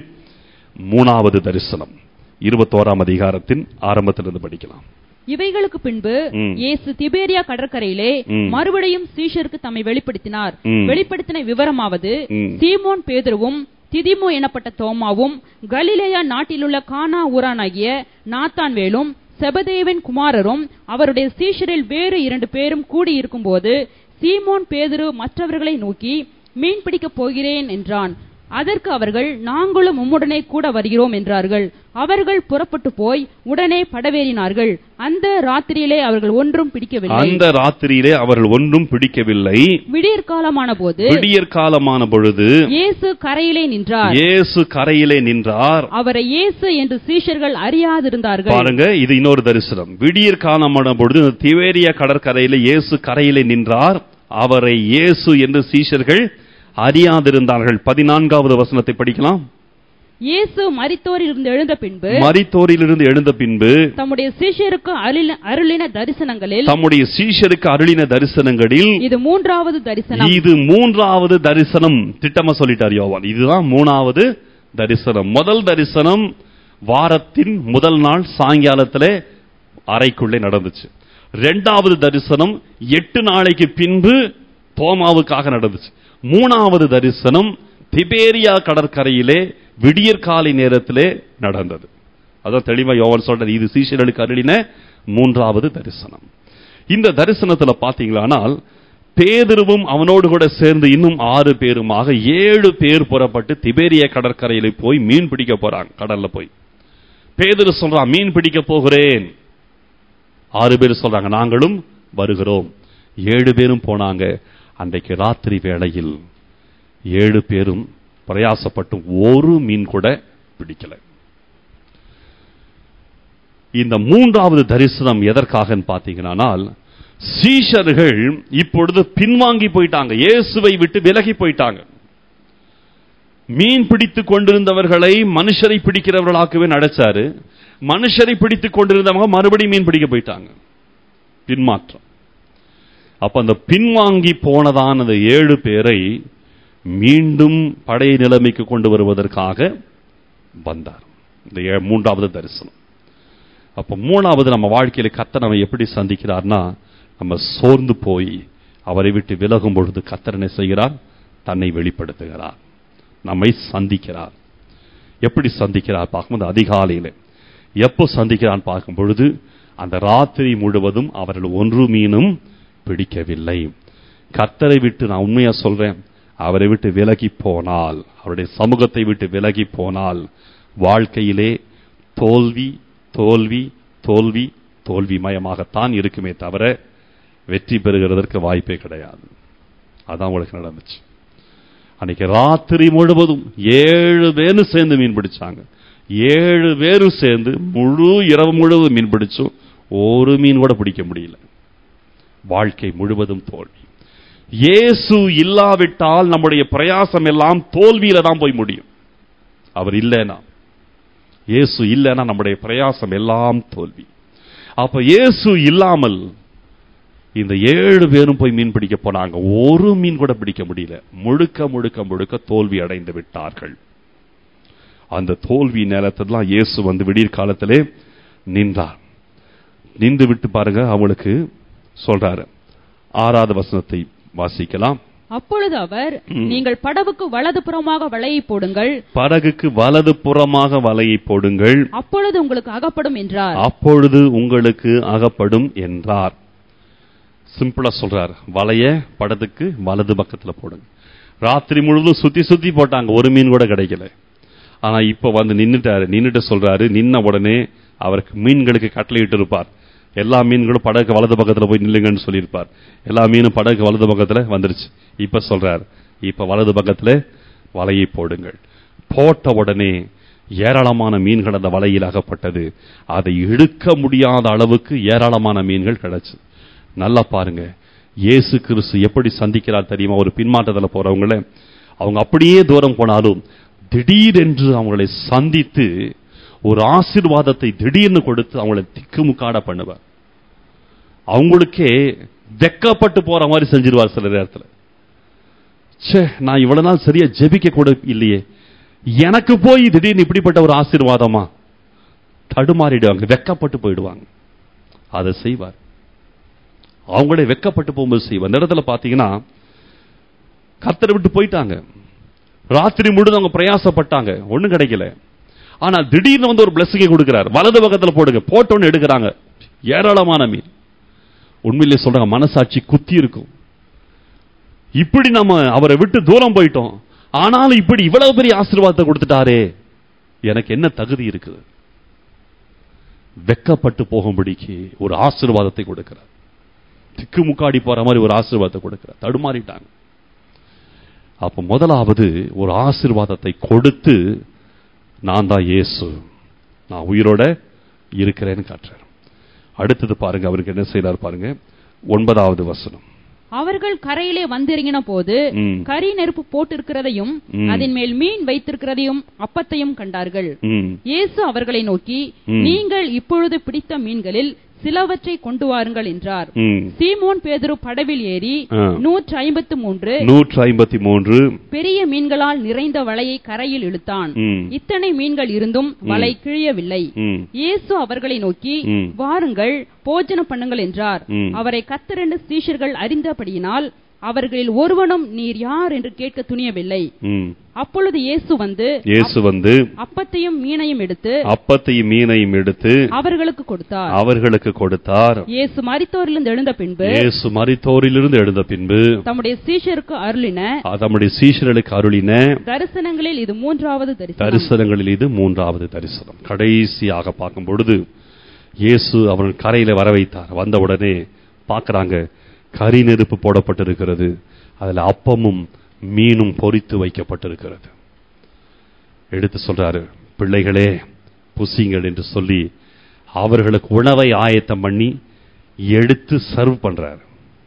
மூணாவது தரிசனம் இருபத்தோராம் அதிகாரத்தின் ஆரம்பத்திலிருந்து படிக்கலாம் இவைகளுக்கு பின்பு ம். இயேசு திபேரியா கடற்கரையிலே ம். மறுபடியும் சீஷருக்கு தம்மை வெளிப்படுத்தினார் ம். வெளிப்படுத்தின விவரமாவது ம். சீமோன் பேதுருவும் திதிமு எனப்பட்ட தோமாவும் கலிலேயா நாட்டிலுள்ள கானா ஊரானாகிய நாத்தான்வேலும் செபதேவின் குமாரரும் அவருடைய சீஷரில் வேறு இரண்டு பேரும் கூடியிருக்கும்போது சீமோன் பேதுரு மற்றவர்களை நோக்கி மீன் பிடிக்கப் போகிறேன் என்றான் அதற்கு அவர்கள் நாங்களும் உம்முடனே கூட வருகிறோம் என்றார்கள் அவர்கள் புறப்பட்டு போய் உடனே படவேறினார்கள் அந்த ராத்திரியிலே அவர்கள் ஒன்றும் பிடிக்கவில்லை அந்த ராத்திரியிலே அவர்கள் ஒன்றும் பிடிக்கவில்லை விடியற் காலமான போது விடியற் காலமான பொழுது இயேசு கரையிலே நின்றார் இயேசு கரையிலே நின்றார் அவரை இயேசு என்று சீஷர்கள் அறியாதிருந்தார்கள் பாருங்க இது இன்னொரு தரிசனம் விடியற் காலமான பொழுது இந்த திவேரிய கடற்கரையிலே இயேசு கரையிலே நின்றார் அவரை இயேசு என்று சீஷர்கள் அறியாதிருந்தார்கள் பதினான்காவது வசனத்தை படிக்கலாம் இயேசு மரித்தோரிலிருந்து எழுந்த பின்பு மரித்தோரிலிருந்து எழுந்த பின்பு தம்முடைய சீஷருக்கு அருளின- அருளின தரிசனங்களில் தம்முடைய சீஷருக்கு அருளின தரிசனங்களில் இது மூன்றாவது தரிசனம் இது மூன்றாவது தரிசனம் திட்டமா சொல்லிட்டார் யோவான் இதுதான் மூணாவது தரிசனம் முதல் தரிசனம் வாரத்தின் முதல் நாள் சாயங்காலத்திலே அறைக்குள்ளே நடந்துச்சு ரெண்டாவது தரிசனம் எட்டு நாளைக்கு பின்பு தோமாவுக்காக நடந்துச்சு மூணாவது தரிசனம் திபேரியா கடற்கரையிலே விடியற் காலை நேரத்திலே நடந்தது அதான் தெளிவா யோவான் சொல்றாரு இது சீஷர்களுக்கு அருளின மூன்றாவது தரிசனம் இந்த தரிசனத்துல பாத்தீங்களானால் பேதுருவும் அவனோடு கூட சேர்ந்து இன்னும் ஆறு பேருமாக ஏழு பேர் புறப்பட்டு திபேரிய கடற்கரையில போய் மீன் பிடிக்க போறாங்க கடல்ல போய் பேதுரு சொல்றான் மீன் பிடிக்க போகிறேன் ஆறு பேர் சொல்றாங்க நாங்களும் வருகிறோம் ஏழு பேரும் போனாங்க அன்றைக்கு ராத்திரி வேளையில் ஏழு பேரும் பிரயாசப்பட்டு ஒரு மீன் கூட பிடிக்கல இந்த மூன்றாவது தரிசனம் எதற்காகன்னு பார்த்தீங்கன்னால் சீஷர்கள் இப்பொழுது பின்வாங்கி போயிட்டாங்க இயேசுவை விட்டு விலகி போயிட்டாங்க மீன் பிடித்துக் கொண்டிருந்தவர்களை மனுஷரை பிடிக்கிறவர்களாக்கவே நடச்சாரு மனுஷரை பிடித்துக் கொண்டிருந்தவங்க மறுபடியும் மீன் பிடிக்க போயிட்டாங்க பின்மாற்றம் அப்ப அந்த பின்வாங்கி போனதான அந்த ஏழு பேரை மீண்டும் படை நிலைமைக்கு கொண்டு வருவதற்காக வந்தார் இந்த ஏ- மூன்றாவது தரிசனம் அப்ப மூணாவது நம்ம வாழ்க்கையில கத்தர் நம்ம எப்படி சந்திக்கிறார்னா நம்ம சோர்ந்து போய் அவரை விட்டு விலகும் பொழுது கத்தர் என்ன செய்கிறார் தன்னை வெளிப்படுத்துகிறார் நம்மை சந்திக்கிறார் எப்படி சந்திக்கிறார் பார்க்கும்போது அதிகாலையில எப்போ சந்திக்கிறான் பார்க்கும் பொழுது அந்த ராத்திரி முழுவதும் அவர்கள் ஒன்று மீனும் பிடிக்கவில்லை கர்த்தரை விட்டு நான் உண்மையா சொல்றேன் அவரை விட்டு விலகி போனால் அவருடைய சமூகத்தை விட்டு விலகி போனால் வாழ்க்கையிலே தோல்வி தோல்வி தோல்வி தோல்வி மயமாகத்தான் இருக்குமே தவிர வெற்றி பெறுகிறதற்கு வாய்ப்பே கிடையாது அதான் உங்களுக்கு நடந்துச்சு அன்னைக்கு ராத்திரி முழுவதும் ஏழு பேரும் சேர்ந்து மீன் பிடிச்சாங்க ஏழு பேரும் சேர்ந்து முழு இரவு முழுவதும் மீன் பிடிச்சும் ஒரு மீன் கூட பிடிக்க முடியல வாழ்க்கை முழுவதும் தோல்வி இயேசு இல்லாவிட்டால் நம்முடைய பிரயாசம் எல்லாம் தோல்வியில தான் போய் முடியும் அவர் இல்லைனா இயேசு இல்லைன்னா நம்முடைய பிரயாசம் எல்லாம் தோல்வி அப்ப இயேசு இல்லாமல் இந்த ஏழு பேரும் போய் மீன் பிடிக்க போனாங்க ஒரு மீன் கூட பிடிக்க முடியல முழுக்க முழுக்க முழுக்க தோல்வி அடைந்து விட்டார்கள் அந்த தோல்வி நேரத்திலாம் இயேசு வந்து விடியற் காலத்திலே நின்றார் நின்று விட்டு பாருங்க அவங்களுக்கு சொல்றாரு ஆறாவது வசனத்தை வாசிக்கலாம் அப்பொழுது அவர் ம். நீங்கள் படவுக்கு வலது புறமாக வலையை போடுங்கள் படகுக்கு வலது புறமாக வலையை போடுங்கள் அப்பொழுது உங்களுக்கு அகப்படும் என்றார் அப்பொழுது உங்களுக்கு அகப்படும் என்றார் சிம்பிளா சொல்றார் வலைய படத்துக்கு வலது பக்கத்துல போடுங்க ராத்திரி முழுவதும் சுத்தி சுத்தி போட்டாங்க ஒரு மீன் கூட கிடைக்கல ஆனா இப்ப வந்து நின்னுட்டாரு நின்னுட்டு சொல்றாரு நின்ன உடனே அவருக்கு மீன்களுக்கு கட்டளையிட்டு இருப்பார் எல்லா மீன்களும் படகு வலது பக்கத்துல போய் நில்லுங்கன்னு சொல்லியிருப்பார் எல்லா மீனும் படகு வலது பக்கத்துல வந்துருச்சு இப்ப சொல்றார் இப்ப வலது பக்கத்துல வலையை போடுங்கள் போட்ட உடனே ஏராளமான மீன்கள் அந்த வலையில் அகப்பட்டது அதை இழுக்க முடியாத அளவுக்கு ஏராளமான மீன்கள் கிடைச்சு நல்லா பாருங்க இயேசு கிறிஸ்து எப்படி சந்திக்கிறார் தெரியுமா ஒரு பின்மாற்றத்தில் போறவங்கள அவங்க அப்படியே தூரம் போனாலும் திடீரென்று அவங்களை சந்தித்து ஒரு ஆசீர்வாதத்தை திடீர்னு கொடுத்து அவங்களை திக்குமுக்காட பண்ணுவார் அவங்களுக்கே வெக்கப்பட்டு போற மாதிரி செஞ்சிருவார் சில நேரத்தில் ச்சே நான் இவ்வளவு நாள் சரியா ஜெபிக்க கூட இல்லையே எனக்கு போய் திடீர்னு இப்படிப்பட்ட ஒரு ஆசீர்வாதமா தடுமாறிடுவாங்க வெக்கப்பட்டு போயிடுவாங்க அதை செய்வார் அவங்களே வெக்கப்பட்டு போகும்போது செய்வார் அந்த இடத்துல பாத்தீங்கன்னா கத்தரை விட்டு போயிட்டாங்க ராத்திரி முழுதும் அவங்க பிரயாசப்பட்டாங்க ஒண்ணும் கிடைக்கல ஆனா திடீர்னு வந்து ஒரு பிளஸிங்கை கொடுக்கிறார் வலது பக்கத்துல போடுங்க போட்டோன்னு எடுக்கிறாங்க ஏராளமான மீன் உண்மையிலே சொல்றாங்க மனசாட்சி குத்தி இருக்கும் இப்படி நம்ம அவரை விட்டு தூரம் போயிட்டோம் ஆனாலும் இப்படி இவ்வளவு பெரிய ஆசீர்வாதத்தை கொடுத்துட்டாரே எனக்கு என்ன தகுதி இருக்குது வெக்கப்பட்டு போகும்படிக்கு ஒரு ஆசீர்வாதத்தை கொடுக்கிறார் திக்குமுக்காடி போற மாதிரி ஒரு ஆசீர்வாதத்தை கொடுக்கிறார் தடுமாறிட்டாங்க அப்ப முதலாவது ஒரு ஆசீர்வாதத்தை கொடுத்து நான் தான் இயேசு நான் உயிரோட இருக்கிறேன்னு காட்டுறார் அடுத்தது பாருங்க அவருக்கு என்ன செய்யறார் பாருங்க ஒன்பதாவது வசனம் அவர்கள் கரையிலே வந்திறங்கின போது ம். கரி நெருப்பு போட்டிருக்கிறதையும் ம். அதன் மேல் மீன் வைத்திருக்கிறதையும் அப்பத்தையும் கண்டார்கள் ம், இயேசு அவர்களை நோக்கி ம். நீங்கள் இப்பொழுது பிடித்த மீன்களில் சிலவற்றை கொண்டு வாருங்கள் என்றார் ம். சீமோன் பேதுரு படவில் ஏறி ஆ. நூற்றி ஐம்பத்து மூன்று நூற்று ஐம்பத்தி மூன்று பெரிய மீன்களால் நிறைந்த வலையை கரையில் இழுத்தான் ம், இத்தனை மீன்கள் இருந்தும் வலை கிழியவில்லை ம், இயேசு அவர்களை நோக்கி ம். வாருங்கள் போஜனம் பண்ணுங்கள் என்றார் ம். அவரை கத்தரென்று சீஷர்கள் அறிந்தபடியினால் அவர்களில் ஒருவனும் நீர் யார் என்று கேட்க துணியவில்லை ம். அப்பொழுது இயேசு வந்து இயேசு வந்து அப்பத்தையும் மீனையும் எடுத்து அப்பத்தையும் மீனையும் எடுத்து அவர்களுக்கு கொடுத்தார் அவர்களுக்கு கொடுத்தார் இயேசு மரித்தோரிலிருந்து எழுந்த பின்பு இயேசு மரித்தோரிலிருந்து எழுந்த பின்பு தம்முடைய சீஷருக்கு அருளின தம்முடைய சீஷர்களுக்கு அருளின தரிசனங்களில் இது மூன்றாவது தரிசனம் தரிசனங்களில் இது மூன்றாவது தரிசனம் கடைசியாக பார்க்கும் பொழுது இயேசு அவர்கள் கரையில வர வைத்தார் வந்தவுடனே பார்க்கறாங்க கரி நெருப்பு போடப்பட்டிருக்கிறது அதுல அப்பமும் மீனும் பொரித்து வைக்கப்பட்டிருக்கிறது எடுத்து சொல்றாரு பிள்ளைகளே புசிங்கள் என்று சொல்லி அவர்களுக்கு உணவை ஆயத்தம் பண்ணி எடுத்து சர்வ் பண்றாரு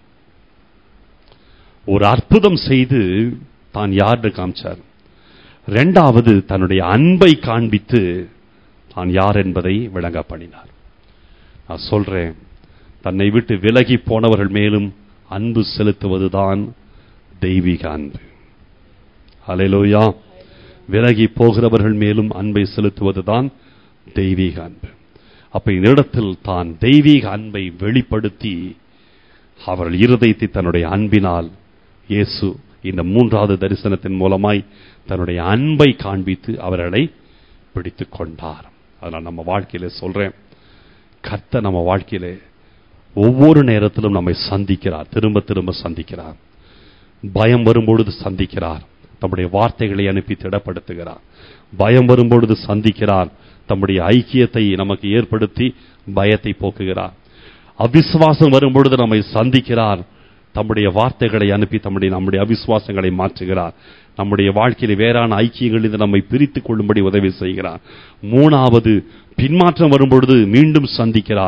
ஒரு அற்புதம் செய்து தான் யார்னு காமிச்சார் ரெண்டாவது தன்னுடைய அன்பை காண்பித்து தான் யார் என்பதை விளங்க பண்ணினார் நான் சொல்றேன் தன்னை விட்டு விலகி போனவர்கள் மேலும் அன்பு செலுத்துவதுதான் தெய்வீக அன்பு அலையிலோயா விலகி போகிறவர்கள் மேலும் அன்பை செலுத்துவதுதான் தெய்வீக அன்பு அப்ப இந்த இடத்தில் தான் தெய்வீக அன்பை வெளிப்படுத்தி அவர்கள் இருதயத்தை தன்னுடைய அன்பினால் இயேசு இந்த மூன்றாவது தரிசனத்தின் மூலமாய் தன்னுடைய அன்பை காண்பித்து அவர்களை பிடித்துக் கொண்டார் அதனால் நம்ம வாழ்க்கையில சொல்றேன் கர்த்தர் நம்ம வாழ்க்கையில ஒவ்வொரு நேரத்திலும் நம்மை சந்திக்கிறார் திரும்ப திரும்ப சந்திக்கிறார் பயம் வரும்பொழுது சந்திக்கிறார் தம்முடைய வார்த்தைகளை அனுப்பி திடப்படுத்துகிறார் பயம் வரும்பொழுது சந்திக்கிறார் தம்முடைய ஐக்கியத்தை நமக்கு ஏற்படுத்தி பயத்தை போக்குகிறார் அவிசுவாசம் வரும்பொழுது நம்மை சந்திக்கிறார் தம்முடைய வார்த்தைகளை அனுப்பி தம்முடைய நம்முடைய அவிசுவாசங்களை மாற்றுகிறார் நம்முடைய வாழ்க்கையில வேறான ஐக்கியங்களிலிருந்து நம்மை பிரித்துக் கொள்ளும்படி உதவி செய்கிறார் மூணாவது பின்மாற்றம் வரும்பொழுது மீண்டும் சந்திக்கிறார்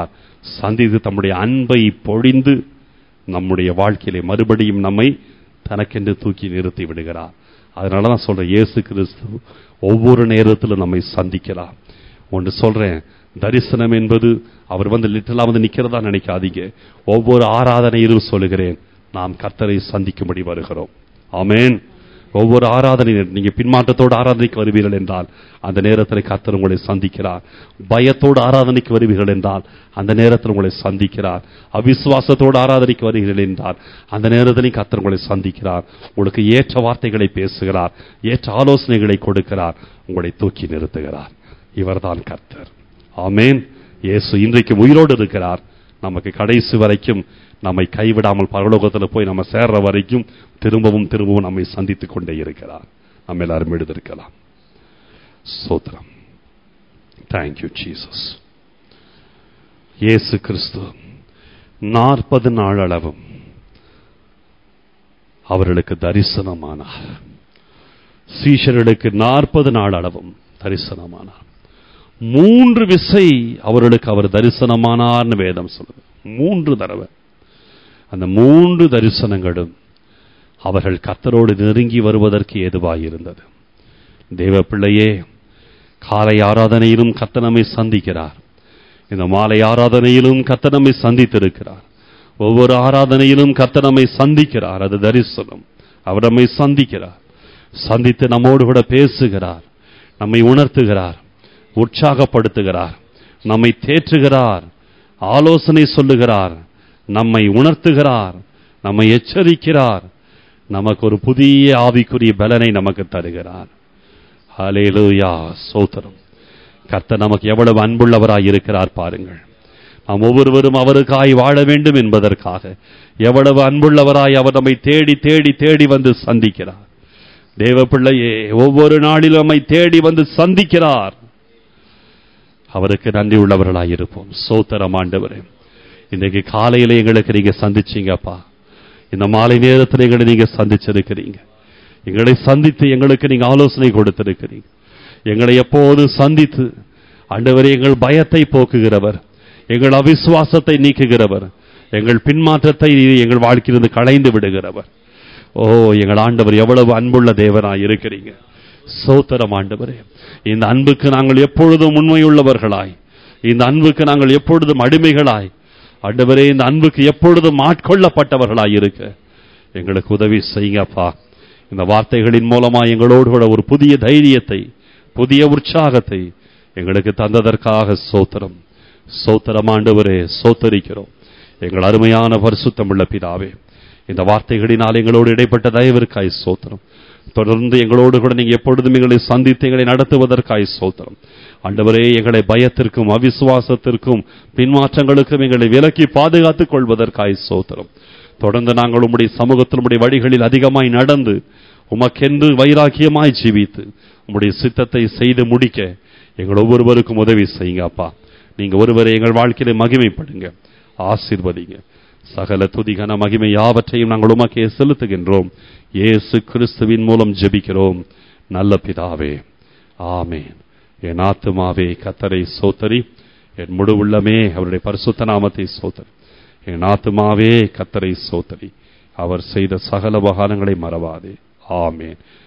சந்தித்து தம்முடைய அன்பை பொழிந்து நம்முடைய வாழ்க்கையிலே மறுபடியும் நம்மை தனக்கென்று தூக்கி நிறுத்தி விடுகிறார் அதனால தான் சொல்றேன் இயேசு கிறிஸ்து ஒவ்வொரு நேரத்திலும் நம்மை சந்திக்கிறார் ஒன்று சொல்றேன் தரிசனம் என்பது அவர் வந்து லிட்டலா வந்து நிக்கிறதா நினைக்காதீங்க ஒவ்வொரு ஆராதனையிலும் சொல்லுகிறேன் நாம் கர்த்தரை சந்திக்கும்படி வருகிறோம் ஆமென் ஒவ்வொரு ஆராதனை நீங்க பின்மாற்றத்தோடு ஆராதனைக்கு வருவீர்கள் என்றால் அந்த நேரத்தில் கர்த்தர் உங்களை சந்திக்கிறார் பயத்தோடு ஆராதனைக்கு வருவீர்கள் என்றால் அந்த நேரத்தில் உங்களை சந்திக்கிறார் அவிசுவாசத்தோடு ஆராதனைக்கு வருகிறீர்கள் என்றால் அந்த நேரத்தில் கர்த்தர் உங்களை சந்திக்கிறார் உங்களுக்கு ஏற்ற வார்த்தைகளை பேசுகிறார் ஏற்ற ஆலோசனைகளை கொடுக்கிறார் உங்களை தூக்கி நிறுத்துகிறார் இவர்தான் கர்த்தர் ஆமேன் இயேசு இன்றைக்கு உயிரோடு இருக்கிறார் நமக்கு கடைசி வரைக்கும் நம்மை கைவிடாமல் பரலோகத்தில் போய் நம்ம சேர்ற வரைக்கும் திரும்பவும் திரும்பவும் நம்மை சந்தித்துக் கொண்டே இருக்கிறார் நம்ம எல்லாரும் எழுதிருக்கலாம் சோத்திரம் தேங்க்யூ ஜீசஸ் இயேசு கிறிஸ்து நாற்பது நாள் அளவும் அவர்களுக்கு தரிசனமானார் சீஷர்களுக்கு நாற்பது நாள் அளவும் தரிசனமானார் மூன்று விசை அவர்களுக்கு அவர் தரிசனமானார்னு வேதம் சொல்லுது மூன்று தடவை அந்த மூன்று தரிசனங்களும் அவர்கள் கத்தரோடு நெருங்கி வருவதற்கு ஏதுவாயிருந்தது தேவ பிள்ளையே காலை ஆராதனையிலும் கத்தனமை சந்திக்கிறார் இந்த மாலை ஆராதனையிலும் கத்தனமை சந்தித்திருக்கிறார் ஒவ்வொரு ஆராதனையிலும் கத்தனமை சந்திக்கிறார் அது தரிசனம் அவர் நம்மை சந்திக்கிறார் சந்தித்து நம்மோடு கூட பேசுகிறார் நம்மை உணர்த்துகிறார் உற்சாகப்படுத்துகிறார் நம்மை தேற்றுகிறார் ஆலோசனை சொல்லுகிறார் நம்மை உணர்த்துகிறார் நம்மை எச்சரிக்கிறார் நமக்கு ஒரு புதிய ஆவிக்குரிய பலனை நமக்கு தருகிறார் ஹalleluya சோதரம் கர்த்தர் நமக்கு எவ்வளவு அன்புள்ளவராய் இருக்கிறார் பாருங்கள் நாம் ஒவ்வொருவரும் அவருக்காய் வாழ வேண்டும் என்பதற்காக எவ்வளவு அன்புள்ளவராய் அவர் நம்மை தேடி தேடி தேடி வந்து சந்திக்கிறார் தேவ பிள்ளையே ஒவ்வொரு நாளிலும் நம்மை தேடி வந்து சந்திக்கிறார் அவருக்கு நன்றி உள்ளவர்களாய் இருப்போம் சோத்திரம் ஆண்டவரே இன்னைக்கு காலையில எங்களுக்கு நீங்க சந்திச்சீங்கப்பா இந்த மாலை நேரத்தில் எங்களை நீங்க சந்திச்சிருக்கிறீங்க எங்களை சந்தித்து எங்களுக்கு நீங்க ஆலோசனை கொடுத்திருக்கிறீங்க எங்களை எப்போதும் சந்தித்து ஆண்டவரே எங்கள் பயத்தை போக்குகிறவர் எங்கள் அவிசுவாசத்தை நீக்குகிறவர் எங்கள் பின்மாற்றத்தை எங்கள் வாழ்க்கையிலிருந்து களைந்து விடுகிறவர் ஓ எங்கள் ஆண்டவர் எவ்வளவு அன்புள்ள தேவனாய் இருக்கிறீங்க சோத்திரம் ஆண்டவரே இந்த அன்புக்கு நாங்கள் எப்பொழுதும் உண்மையுள்ளவர்களாய் இந்த அன்புக்கு நாங்கள் எப்பொழுதும் அடிமைகளாய் ஆண்டவரே இந்த அன்புக்கு எப்பொழுதும் ஆட்கொள்ளப்பட்டவர்களாய் இருக்க எங்களுக்கு உதவி செய்யுங்கப்பா இந்த வார்த்தைகளின் மூலமா எங்களோடு கூட ஒரு புதிய தைரியத்தை புதிய உற்சாகத்தை எங்களுக்கு தந்ததற்காக சோத்திரம் சோத்திரம் ஆண்டவரே சோத்தரிக்கிறோம் எங்கள் அருமையான பரிசுத்தமுள்ள பிதாவே இந்த வார்த்தைகளினால் எங்களோடு இடைப்பட்ட தயவிற்காய் சோத்திரம் தொடர்ந்து எங்களோடு கூட நீங்க எப்பொழுதும் எங்களை சந்தித்து எங்களை நடத்துவதற்காய் சோத்திரம் ஆண்டவரே எங்களை பயத்திற்கும் அவிசுவாசத்திற்கும் பின்மாற்றங்களுக்கும் எங்களை விலக்கி பாதுகாத்துக் கொள்வதற்காய் சோத்திரம் தொடர்ந்து நாங்கள் உம்முடைய சமூகத்தில் உம்முடைய வழிகளில் அதிகமாய் நடந்து உமக்கென்று வைராக்கியமாய் ஜீவித்து உம்முடைய சித்தத்தை செய்து முடிக்க எங்கள் ஒவ்வொருவருக்கும் உதவி செய்யுங்க அப்பா நீங்க ஒருவரை எங்கள் வாழ்க்கையில மகிமைப்படுங்க ஆசிர்வதிங்க சகல துதிகன மகிமை யாவற்றையும் நாங்கள் உமக்கே செலுத்துகின்றோம் இயேசு கிறிஸ்துவின் மூலம் ஜெபிக்கிறோம் நல்ல பிதாவே ஆமேன் என் ஆத்துமாவே கத்தரை சோத்தரி என் முழு உள்ளமே அவருடைய பரிசுத்த நாமத்தை சோத்தரி என் ஆத்துமாவே கத்தரை சோத்தரி அவர் செய்த சகல உபகாரங்களை மறவாதே ஆமேன்